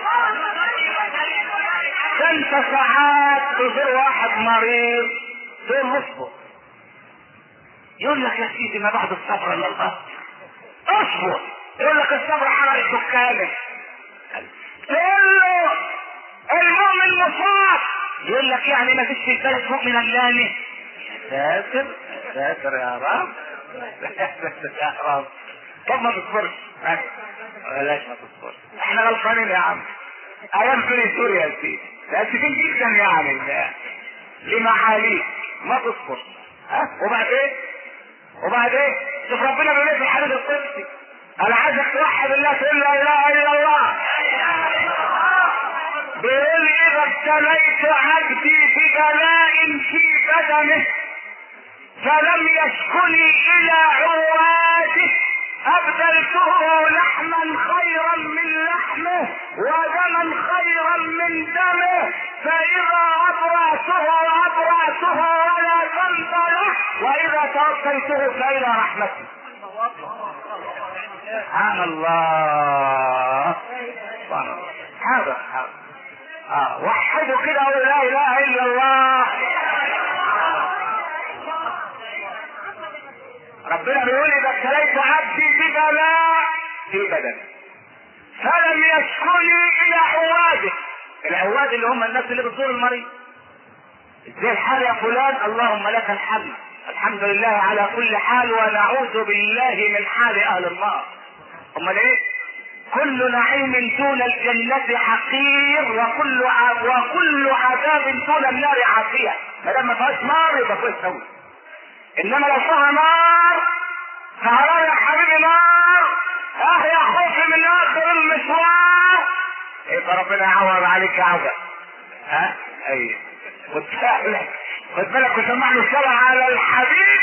ده انت ساعات تزور واحد مريض تقول اصبر يقول لك يا سيدي ما بعد الصبر الا الله اصبر يقول لك الصبر حرق السكانه تقول له المؤمن مصاب يقول لك يعني ما فيش في البلد مؤمن اللاني يا ساتر يا ساتر يا رب يا ساتر يا رب طب ما تصبرش بلاش ما تصبرش احنا غلطانين يا عم ايام في سوريا يا سيدي اسفين جدا يعني لمعاليك ما تصبر ها وبعدين وبعدين شوف ربنا بيقول في الحديث القدسي انا عايزك توحد الله تقول لا اله الا الله بيقول اذا ابتليت عبدي ببلاء في بدنه فلم يشكني الى عواده ابدلته لحما خيرا من لحمه ودما خيرا من دمه فاذا ابرعته ابرعته ولا ذنب له واذا توفيته فالى رحمته سبحان الله سبحان الله هذا هذا آه. وحدوا كده وقولوا لا اله الا الله ربنا بيقول اذا ابتليت عبدي ببلاء في بدنه فلم يشكني الى عواده العواد اللي هم الناس اللي بتزور المريض ازاي الحال يا فلان اللهم لك الحمد الحمد لله على كل حال ونعوذ بالله من حال اهل النار امال ايه كل نعيم دون الجنة حقير وكل ع... وكل عذاب دون النار عافية ما دام ما فيهاش نار يبقى كويس قوي انما لو فيها نار سهران يا حبيبي نار اه يا خوفي من اخر المشوار يبقى ربنا يعوض عليك عوض ها ايوه خد بالك خد بالك وسمعني الصلاة على الحبيب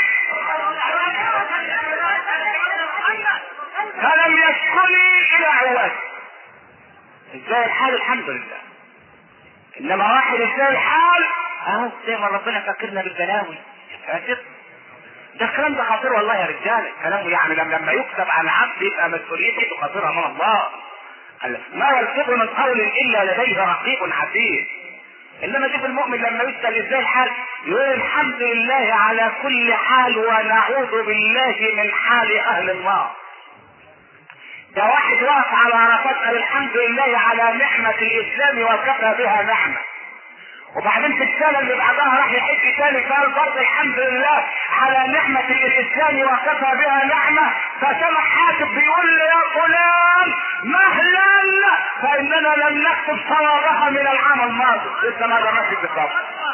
فلم يشكني الى عواد ازاي الحال الحمد لله انما واحد ازاي الحال اهو زي ما ربنا فاكرنا بالبلاوي فاكر ده الكلام ده خطير والله يا رجاله كلامه يعني لما لما يكتب على العبد يبقى مسؤوليته خطيره امام الله ما يلفظ من قول الا لديه رقيب عتيد انما شوف المؤمن لما يسال ازاي الحال يقول الحمد لله على كل حال ونعوذ بالله من حال اهل النار ده واحد واقف على عرفات قال الحمد لله على نعمة الإسلام وكفى بها نعمة وبعدين في السنة اللي بعدها راح يحج تاني قال برضه الحمد لله على نعمة الإسلام وكفى بها نعمة فسمع حاتب بيقول له يا فلان مهلا فإننا لم نكتب ثوابها من العام الماضي لسه ما ماشي بالظبط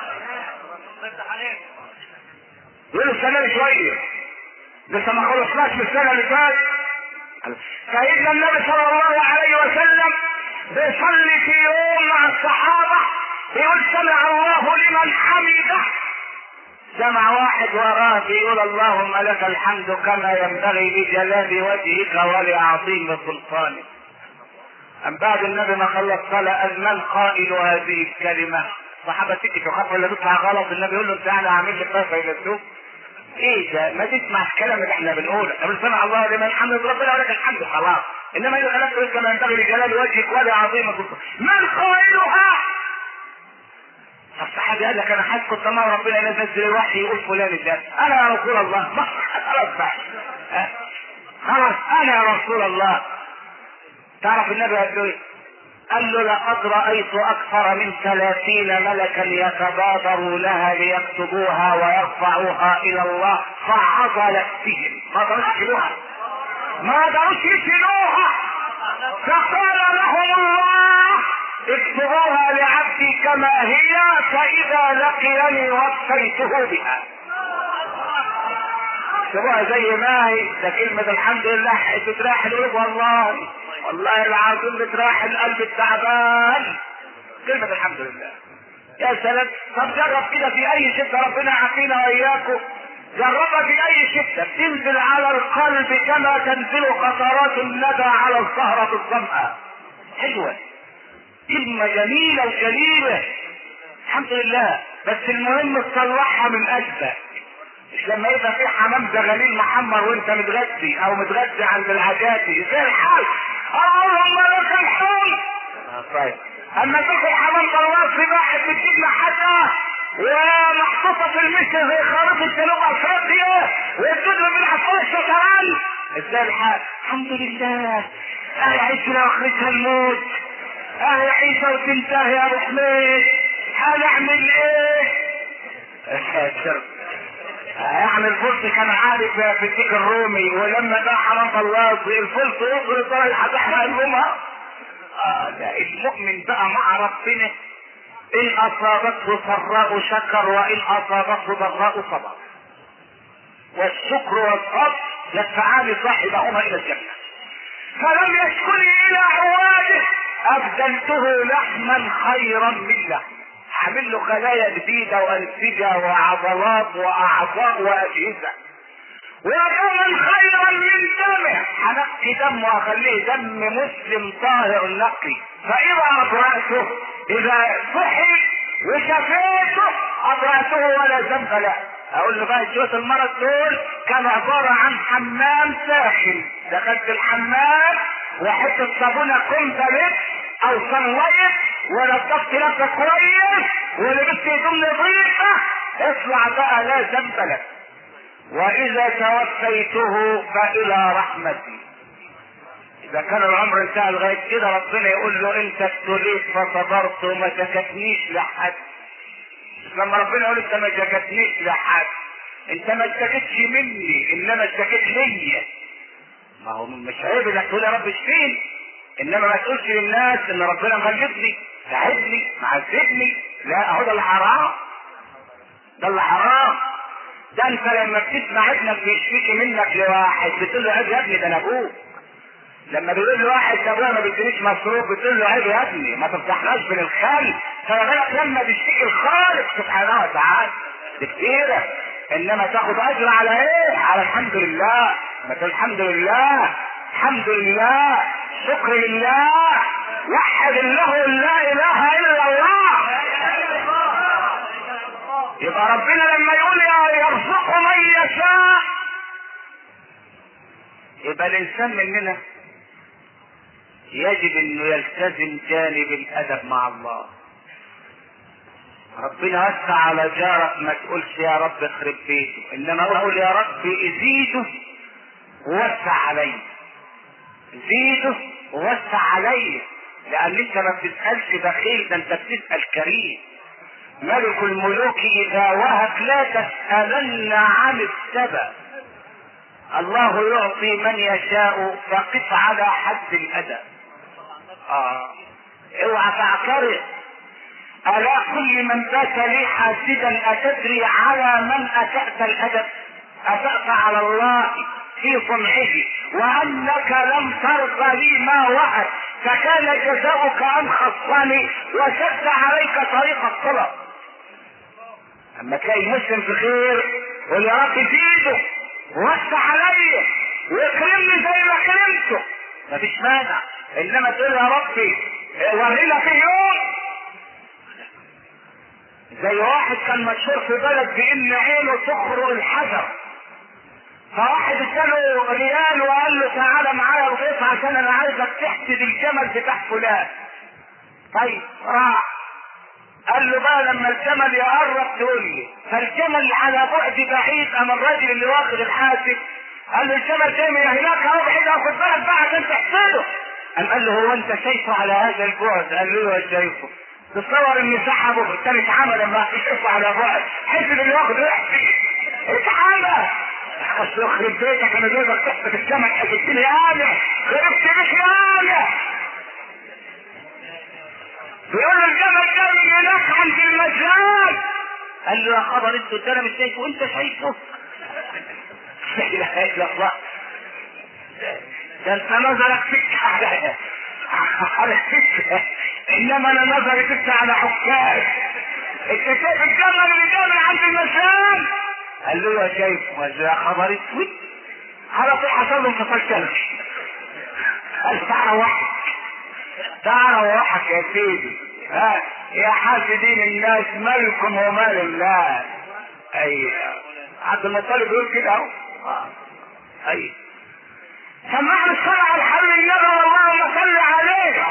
يقول له السنة دي شوية لسه ما خلصناش من السنة اللي فاتت سيدنا النبي صلى الله عليه وسلم بيصلي في يوم مع الصحابة بيقول سمع الله لمن حمده سمع واحد وراه بيقول اللهم لك الحمد كما ينبغي لجلال وجهك ولعظيم سلطانك أم بعد النبي ما خلص صلاة قال من قائل هذه الكلمة صحابة تيجي تخاف ولا تطلع غلط النبي يقول له انت انا عامل لك كيف يلبسوك ايه ده ما تسمع الكلام اللي احنا بنقوله طب سمع الله لمن حمد ربنا ولك الحمد خلاص انما اذا خلقت كما ينبغي لجلال وجهك ولعظيم سلطانك من قائلها فالصحابي قال لك انا حاسس تمام ربنا ينزل الوحي يقول فلان ده انا يا رسول الله خلاص بقى خلاص انا يا رسول الله تعرف النبي قال له ايه؟ قال له لقد رأيت أكثر من ثلاثين ملكا يتبادروا لها ليكتبوها ويرفعوها إلى الله فعضلت بهم ما قدروش يشيلوها ما قدروش يشيلوها فقال لهم الله اكتبوها لعبدي كما هي فاذا لقيني وفيته بها اكتبوها زي ما هي ده كلمة الحمد لله بتراح القلوب والله والله العظيم بتراح القلب التعبان كلمة الحمد لله يا سلام طب جرب كده في اي شدة ربنا يعافينا واياكم جربها في اي شدة تنزل على القلب كما تنزل قطرات الندى على الزهرة الظمأة حلوة كلمة جميلة وجليلة الحمد لله بس المهم تصلحها من اجلك مش لما يبقى في حمام زغاليل محمر وانت متغذي او متغذي عند العجاتي زي الحال اللهم لك الحمد طيب اما تاكل حمام طلوات في واحد بتجيب محلة ومحطوطة في المثل زي خريطة جنوب افريقيا والدود بيلعب فوق الشطرنج ازاي الحال؟ الحمد لله اهي عيشنا واخرتها الموت اهي عيشة وتنتهي يا ابو حميد هنعمل ايه؟ ساتر يعني الفلس كان عارف في الديك الرومي ولما ده حرام الله الفلس يصرف طريق هتحرق الامها آه ده المؤمن بقى مع ربنا ان اصابته سراء شكر وان اصابته ضراء صبر والشكر والصبر يدفعان صاحبهما الى الجنه فلم يشكني الى عواده ابدلته لحما خيرا من لحم عامل له خلايا جديده وانسجه وعضلات واعضاء واجهزه ودما خيرا من دمه هنقي دمه واخليه دم مسلم طاهر نقي فاذا اطرأته اذا صحي وشفيته اطرأته ولا ذنب له اقول له بقى شويه المرض دول كانوا عباره عن حمام ساخن دخلت الحمام وحته صابونه كنت لبس او صليت ونظفت نفسك كويس ولبست هدوم نظيفه اطلع بقى لا ذنب لك واذا توفيته فالى رحمتي اذا كان العمر انتهى لغايه كده ربنا يقول له انت ابتليت فصبرت وما شكتنيش لحد لما ربنا يقول انت ما شكتنيش لحد انت ما اشتكيتش مني انما اشتكيت ليا ما هو مش عيب انك تقول يا رب اشفيني انما ما تقولش للناس ان ربنا مغلبني تعبني معذبني لا اهو ده اللي حرام ده اللي حرام ده انت لما بتسمع ابنك بيشتكي منك لواحد بتقول له عيب يا ابني ده انا ابوك لما بيقول له واحد ده ابويا ما بيدينيش مصروف بتقول له عيب يا ابني ما تفضحناش من الخالق فما بالك لما بيشتكي الخالق سبحانه وتعالى دي كتيره انما تاخد اجر على ايه؟ على الحمد لله ما تقول الحمد لله الحمد لله شكر لله وحد الله لا اله الا الله يبقى ربنا لما يقول يا يرزق من يشاء يبقى الانسان مننا يجب انه يلتزم جانب الادب مع الله ربنا وسع على جارك ما تقولش يا رب اخرب بيته انما اقول يا رب ازيده ووسع عليه زيده ووسع عليه لان انت ما بتسالش بخيل ده انت بتسال كريم ملك الملوك اذا وهب لا تسالن عن السبب الله يعطي من يشاء فقف على حد الادب اه اوعى تعترض الا كل من بات لي حاسدا اتدري على من اسات الادب اسات على الله في صنعه وانك لم ترضى لي ما وهب فكان جزاؤك ان خصني وشد عليك طريق الطلب اما تلاقي المسلم في خير قول يا رب زيده ووسع عليا واكرمني زي ما كرمته مفيش مانع انما تقول يا ربي ورينا في يوم زي واحد كان مشهور في بلد بان عينه تخرق الحجر فواحد اداله ريال وقال له تعالى معايا رغيف عشان انا عايزك تحسد الجمل بتاع فلان طيب راح قال له بقى لما الجمل يقرب تقول لي فالجمل على بعد بعيد اما الراجل اللي واخد الحاسب قال له الجمل جاي من هناك اهو بعيد اخد بالك بقى عشان تحسده قام قال له هو انت شايفه على هذا البعد قال له ايوه شايفه تصور ان سحبه الثالث عمل لما يشوفه على بعد حسب اللي واخد يحسب اتعمل اصل يخرب بيتك انا جايبك تحت الجمل حسبتني يا عامر خربت بك يا عامر بيقول له الجمل جاي من هناك عند المزاد قال له يا خبر انت ده انا مش شايفه انت شايفه لا اله الا الله ده انت نظرك فيك على على فكره انما انا نظري فيك على حكاش انت شايف الجمل اللي جاي من عند المزاد قال له يا شايف قال له يا خبر اسود على طول حصل له انفصال كلبي قال تعالى واحد تعالى واحد يا سيدي ها يا حاسدين الناس مالكم ومال الله ايوه عبد المطلب يقول كده اهو آه. ايوه سمعنا الصلاة على الحبيب النبي اللهم صل عليه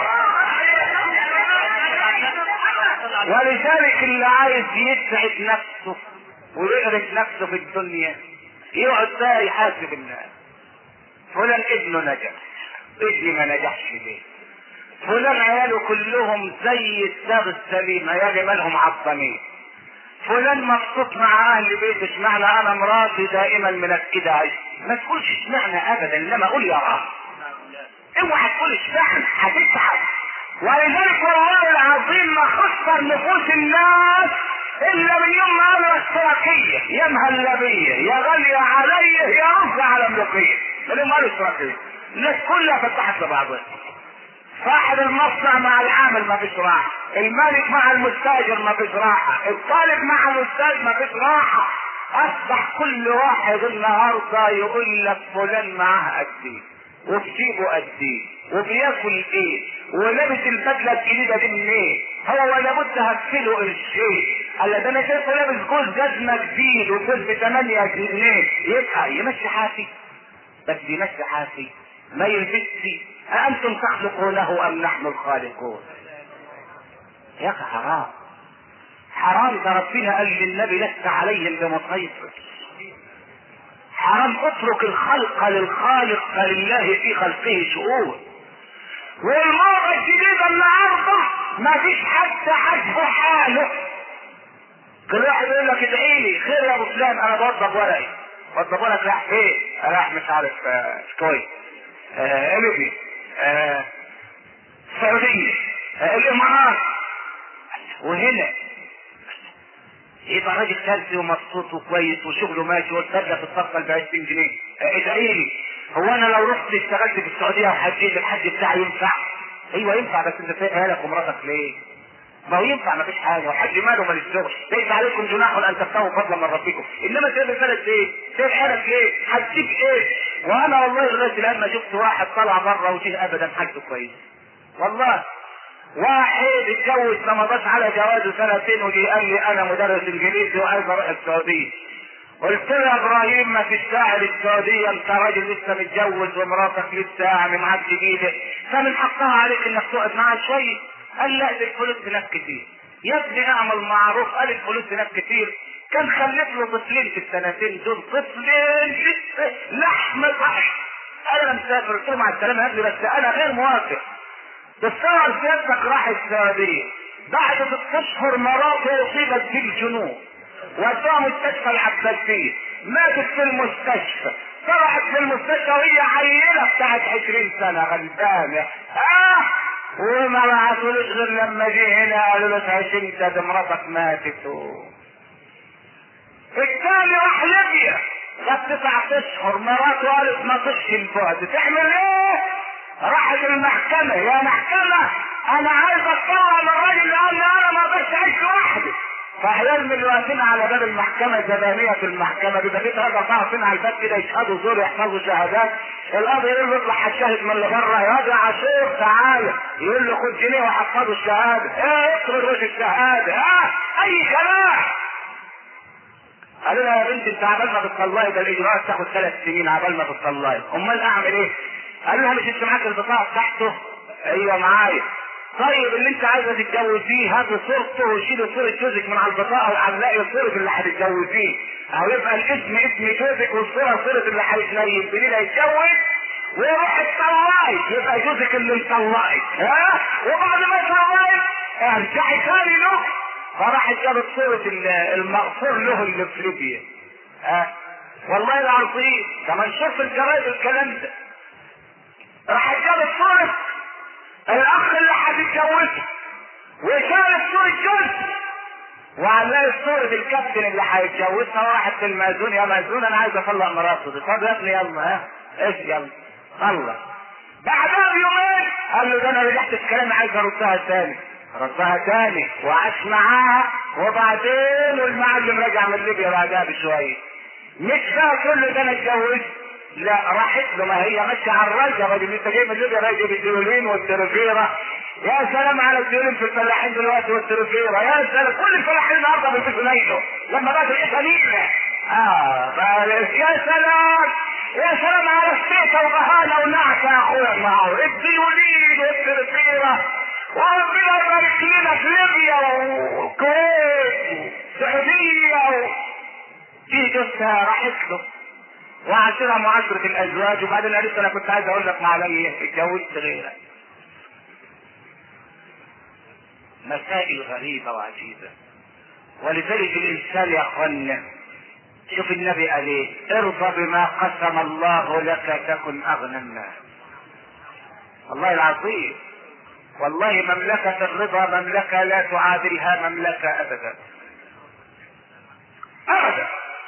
ولذلك اللي عايز يسعد نفسه ويعرف نفسه في الدنيا يقعد بقى يحاسب الناس فلان ابنه نجح ابني ما نجحش ليه فلان عياله كلهم زي الساغ السليم عيالي مالهم عطانين فلان مبسوط مع اهل بيته اشمعنى انا مراتي دائما منكده عيش ما تقولش اشمعنى ابدا انما قول يا رب اوعى تقول اشمعنى هتتعب ولذلك والله العظيم ما خسر نفوس الناس الا من يوم ما قالوا اشتراكيه يا مهلبيه يا غاليه عليا يا رفع على ملوكيه من يوم قالوا اشتراكيه الناس كلها فتحت لبعضها صاحب المصنع مع العامل ما فيش راحة المالك مع المستاجر ما فيش راحة الطالب مع الاستاذ ما فيش راحة اصبح كل واحد النهارده يقول لك فلان معاه قد ايه وفي جيبه قد ايه وبياكل ايه ولابس البدله الجديده دي منين هو لابد هكفله قرشين قال ده انا شايفه لابس جوز جزمه جديد وجوز ب 8 جنيه يبقى يمشي حافي بس يمشي حافي ما يلبسش أأنتم تخلقونه أم نحن الخالقون يا أخي حرام حرام ده ربنا قال للنبي لست عليهم بمسيطر حرام اترك الخلق للخالق فلله في خلقه شؤون والموضة الجديدة النهاردة ما فيش حد عاجبه حاله كل واحد يقول لك ادعي لي خير يا ابو فلان انا بوظف ورقي بوظف ورقك راح فين؟ راح مش عارف آه، كويس آه ليبيا آه السعودية آه الامارات وهنا يبقى راجل خالتي ومبسوط وكويس وشغله ماشي والبدله في الصفقه ب 20 جنيه آه ادعي لي هو انا لو رحت اشتغلت في السعوديه وحجيت الحج بتاعي ينفع؟ ايوه ينفع بس انت سايب عيالك ومراتك ليه؟ ما هو ينفع ما فيش حاجه والحج ماله مال الشغل ليس عليكم جناح ان تبتغوا فضلا من ربكم انما سايب البلد ليه؟ سايب حالك ليه؟ هتجيب ايه؟ وانا والله لغايه الان ما شفت واحد طلع بره وجه ابدا حاجته كويس والله واحد اتجوز ما مضاش على جوازه سنتين وجي قال لي انا مدرس انجليزي وعايز اروح السعوديه قلت له يا ابراهيم ما فيش داعي للسعوديه انت راجل لسه متجوز ومراتك لسه يعني معاك جديده فمن حقها عليك انك تقعد معاها شويه قال لا دي الفلوس هناك كتير يا ابني اعمل معروف قال الفلوس هناك كتير كان خلف له طفلين في السنتين دول طفلين لسه لحم طحن انا مسافر قلت له مع السلامه يا ابني بس انا غير موافق تصور سيادتك راح السعوديه بعد ست اشهر مراته اصيبت بالجنون ودوها مستشفى العباسيه ماتت في المستشفى طلعت في المستشفى وهي عينه بتاعت 20 سنه غلبانه اه وما بعثولوش غير لما جه هنا قالوا له تعيش انت ده مراتك ماتت و... الثاني راح ليبيا خد تسعة اشهر مراته قالت ما تشفي البعد تعمل ايه؟ راحت المحكمة يا محكمة انا عايز اتطوع للراجل اللي قال لي انا ما اقدرش اعيش لوحدي فهيرمي الواقفين على باب المحكمة زبانية في المحكمة بيبقى في ثلاثة أربعة واقفين على الباب كده يشهدوا زور يحفظوا شهادات القاضي يقول له اطلع هتشاهد من اللي بره يا واد يا عاشور تعالى يقول له خد جنيه وحفظوا الشهادة ايه اقرا وش الشهادة ها اي كلام قالوا لها يا بنت انت عبال ما تطلعي ده الاجراءات تاخد ثلاث سنين عبال ما تطلعي امال اعمل ايه؟ قالوا لها مش انت معاك البطاقه بتاعته؟ ايوه معايا طيب اللي انت عايزه تتجوزيه هاتوا صورته وشيلوا صورة جوزك من على البطاقة وعلقي صورة اللي هتتجوزيه او يبقى الاسم اسم جوزك والصورة صورة اللي هيتنيل بالليل هيتجوز ويروح تطلعي يبقى جوزك اللي مطلعك ها وبعد ما يطلعك ارجعي تاني له فراحت جابت صورة المغفور له اللي في ليبيا ها والله العظيم ده منشور في الجرايد الكلام ده راحت جابت صورة الاخ اللي هتتجوزه وشالت صورة جوز وعلقت صورة الكابتن اللي هيتجوزها واحد في المأذون يا مأذون انا عايز اطلق مراته دي طب يا ابني يلا ها ايش يلا طلق بعدها بيومين قال له ده انا رجعت الكلام عايز اردها تاني ردها تاني وعاش معاها وبعدين والمعلم رجع من ليبيا بعدها بشويه مش بقى كل ده انا اتجوزت لا راحت له ما هي ماشيه على الرجل راجل انت جاي من ليبيا راجل بالديولين والترفيره يا سلام على الديولين في الفلاحين دلوقتي والترفيره يا سلام كل الفلاحين النهارده بيلبسوا نايلو لما بقت العيشه نيله اه ف- يا سلام يا سلام على السيطه وبهانه ونعسه يا اخويا معه الديولين والترفيره وربنا يبارك لنا في ليبيا والكويت والسعوديه و... في جثة راحت له وعاشرها معاشرة الأزواج وبعدين قالت أنا كنت عايز أقول لك معلية اتجوزت غيرك. مسائل غريبة وعجيبة ولذلك الإنسان يا أخوانا شوف النبي قال إيه ارضى بما قسم الله لك تكن أغنى الناس والله العظيم والله مملكة الرضا مملكة لا تعادلها مملكة أبدا أبدا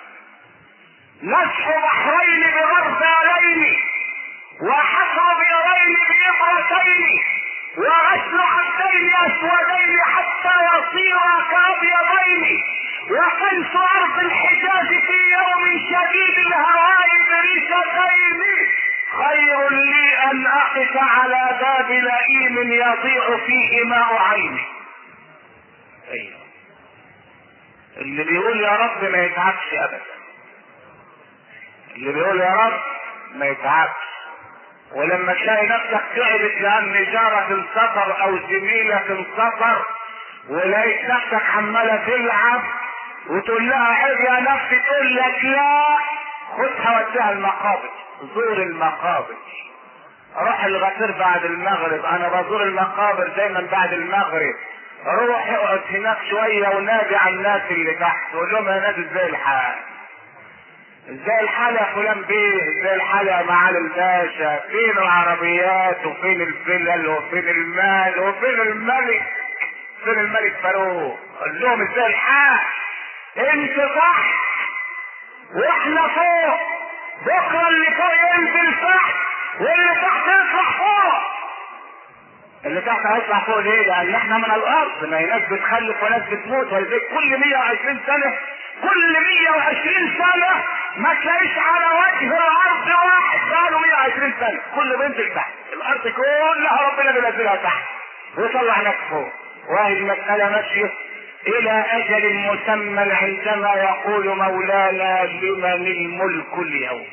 نسح بحرين بغرزالين وحفر بيرين بإبرتين وغسل عبدين أسودين حتى يصيرا كأبيضين وكنس أرض الحجاز في يوم شديد الهواء بريشتين خير لي أن أقف على باب لئيم يضيع فيه ماء عيني أيوه اللي بيقول يا رب ما يتعبش أبدا اللي بيقول يا رب ما يتعبش ولما تلاقي نفسك تعبت لان جارك انسطر او زميلك انسطر ولقيت نفسك عماله تلعب وتقول لها عيب يا نفسي تقول لك لا خدها وديها المقابر زور المقابر روح الغفير بعد المغرب انا بزور المقابر دايما بعد المغرب روح اقعد هناك شويه ونادي على الناس اللي تحت قول لهم يا ناس ازاي الحال ازاي الحال يا فلان بيه ازاي الحال يا معالي الباشا فين العربيات وفين الفلل وفين المال وفين الملك فين الملك فاروق قول لهم ازاي الحال انت صح واحنا فوق بكره اللي فوق ينزل تحت واللي تحت يطلع فوق اللي تحت هيطلع فوق ليه؟ لان احنا من الارض ما هي ناس بتخلف وناس بتموت ولذلك كل 120 سنه كل 120 سنه ما تلاقيش على وجه الارض واحد بقاله 120 سنه كله بينزل تحت الارض كلها ربنا بينزلها تحت ويطلع ناس فوق وهي المساله ماشيه الى اجل مسمى عندما يقول مولانا لمن الملك اليوم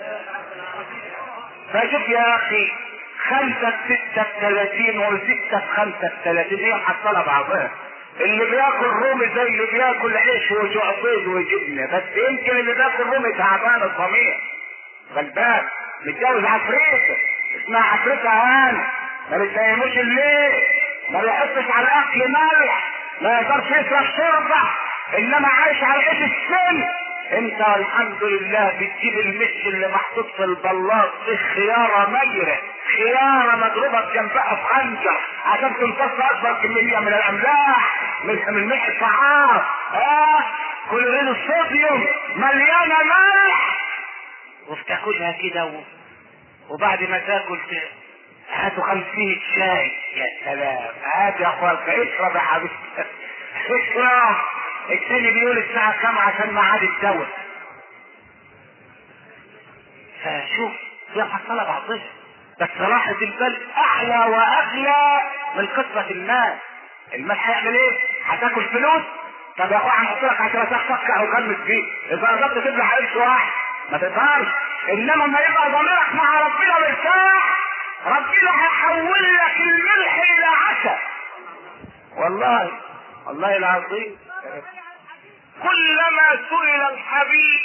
فشوف يا اخي خمسة ستة بثلاثين وستة بخمسة بثلاثين هي محصلة بعضها اللي بياكل رومي زي اللي بياكل عيش وجعبيز وجبنة بس يمكن اللي بياكل رومي تعبان الضمير غلبان متجوز عفريتة اسمها عفريتة هان ما بتنيموش الليل ما بيحطش على الاكل ملح ما يقدرش يشرب شوربة انما عايش على عيش السن انت الحمد لله بتجيب المش اللي محطوط في البلاط في خيارة ميرة خيارة مضروبة جنبها في خنجر عشان تمتص اكبر كمية من الاملاح من من ملح الطعام اه كلورين الصوديوم مليانة ملح وبتاكلها كده و... وبعد ما تاكل ت... هاتوا خمسين شاي يا سلام هات يا اخوانك اشرب يا حبيبي اشرب التاني بيقول الساعة كام عشان ميعاد الدواء فشوف دي محصلة بعضها بس راحة البال أعلى وأغلى من قصة المال المال هيعمل إيه؟ هتاكل فلوس؟ طب يا أخويا هنحط لك 10 صفقة أو غمس فيه إذا قدرت تبلع قرش واحد ما تقدرش إنما لما يبقى ضميرك مع ربنا مرتاح ربنا هيحول لك الملح إلى عسل والله والله العظيم كلما سئل الحبيب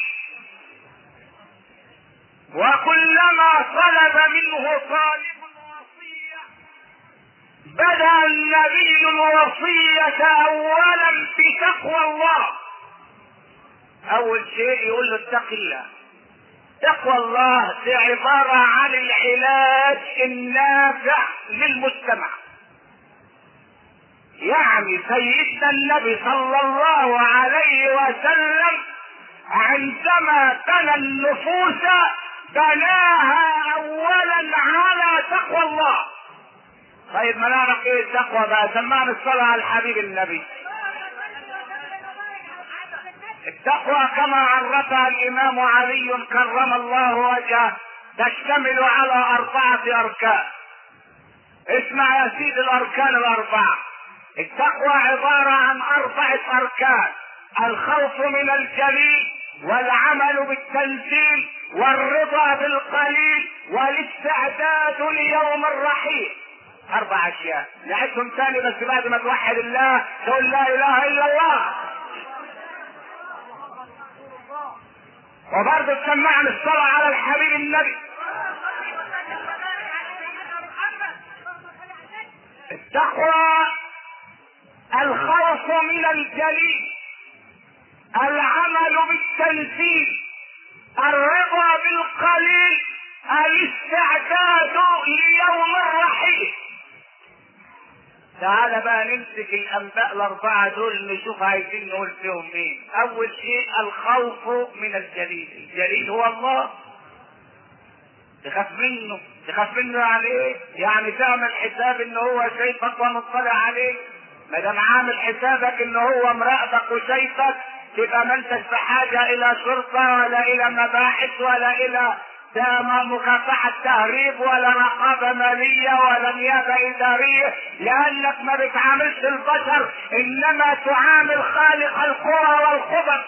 وكلما طلب منه طالب الوصية بدا النبي الوصية اولا بتقوى الله اول شيء يقول له اتق الله تقوى الله دي عبارة عن العلاج النافع للمجتمع يعني سيدنا النبي صلى الله عليه وسلم عندما بنى النفوس بناها اولا على تقوى الله طيب ما نعرف ايه التقوى بقى سمعنا الصلاة على الحبيب النبي التقوى كما عرفها الامام علي كرم الله وجهه تشتمل على اربعة اركان اسمع يا سيدي الاركان الاربعة التقوى عبارة عن اربعة اركان الخوف من الجليل والعمل بالتنزيل والرضا بالقليل والاستعداد ليوم الرحيل اربع اشياء نعدهم ثاني بس بعد ما توحد الله تقول لا اله الا الله وبرضه تسمعنا الصلاة على الحبيب النبي التقوى الخوف من الجليل العمل بالتنزيل الرضا بالقليل الاستعداد ليوم الرحيل تعال بقى نمسك الانباء الاربعه دول نشوف عايزين نقول فيهم ايه اول شيء الخوف من الجليل الجليل هو الله تخاف منه تخاف منه يعني ايه يعني تعمل حساب ان هو شايفك ومطلع عليك ما دام عامل حسابك ان هو مراقبك وشايفك تبقى ما انتش بحاجه الى شرطه ولا الى مباحث ولا الى مكافحة تهريب ولا رقابة مالية ولا نيابة إدارية لأنك ما بتعاملش البشر إنما تعامل خالق القرى والخبر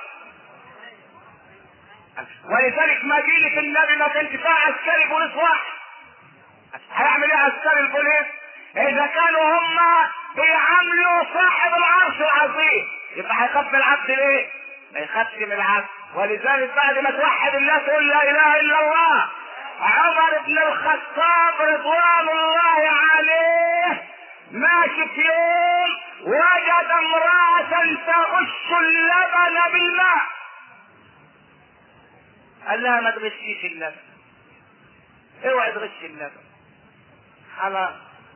ولذلك مدينة النبي ما كانش فيها عسكري بوليس واحد هيعمل ايه عسكري البوليس؟ إذا كانوا هم بيعاملوا صاحب العرش العظيم يبقى هيخاف من العبد ليه؟ ما يخافش من العبد ولذلك بعد ما توحد الله تقول لا اله الا الله عمر بن الخطاب رضوان الله عليه ماشي في يوم وجد امرأة تغش اللبن بالماء قال لها ما تغشيش اللبن اوعي تغش اللبن خلاص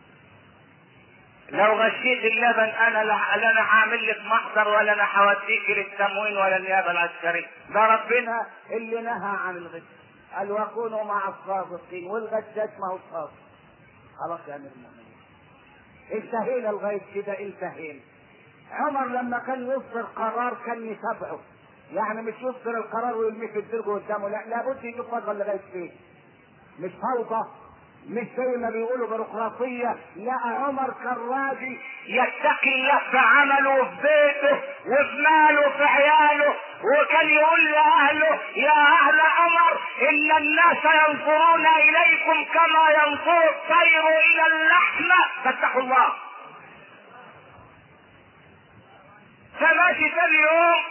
لو غشيت اللبن انا لا لا انا هعمل لك محضر ولا انا هوديك للتموين ولا النيابه العسكريه ده ربنا اللي نهى عن الغش قال وكونوا مع الصادقين والغشاش ما هو صادق خلاص يا امير المؤمنين انتهينا لغايه كده انتهينا عمر لما كان يصدر قرار كان يتابعه يعني مش يصدر القرار ويرميه في الدرج قدامه لا لابد يجيب فضل لغايه فين مش فوضى مش زي ما بيقولوا بيروقراطية لا عمر كان راجل يتقي الله في عمله وفي بيته وفي ماله وفي عياله وكان يقول لأهله يا أهل عمر إن الناس ينظرون إليكم كما ينظر الطير إلى اللحمة فاتقوا الله فماشي ثاني يوم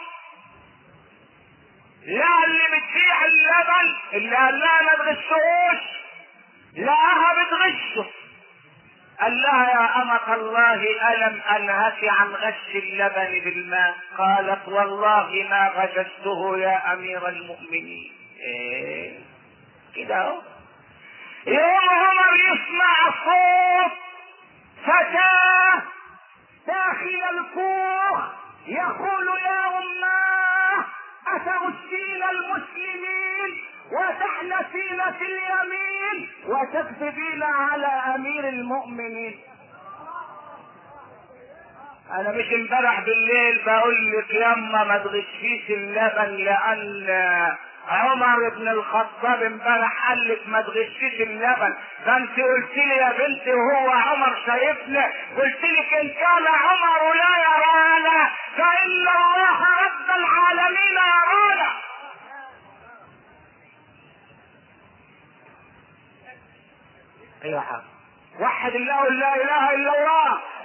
لا اللي بتبيع اللبن اللي قال لها ما تغشوش لقاها بتغشه قال لها يا أمة الله ألم أنهك عن غش اللبن بالماء قالت والله ما غششته يا أمير المؤمنين إيه كده اهو يوم عمر يسمع صوت فتاة داخل الكوخ يقول يا أماه أتغشين المسلمين وتحلفين في اليمين وتكذبين على امير المؤمنين انا مش امبارح بالليل بقول لك ياما ما تغشيش اللبن لان عمر بن الخطاب امبارح قال لك ما تغشيش اللبن فانت قلت لي يا بنتي وهو عمر شايفنا قلت لك ان كان عمر لا يرانا فان الله رب العالمين يرانا ايوه حاضر وحد الله قل لا اله الا الله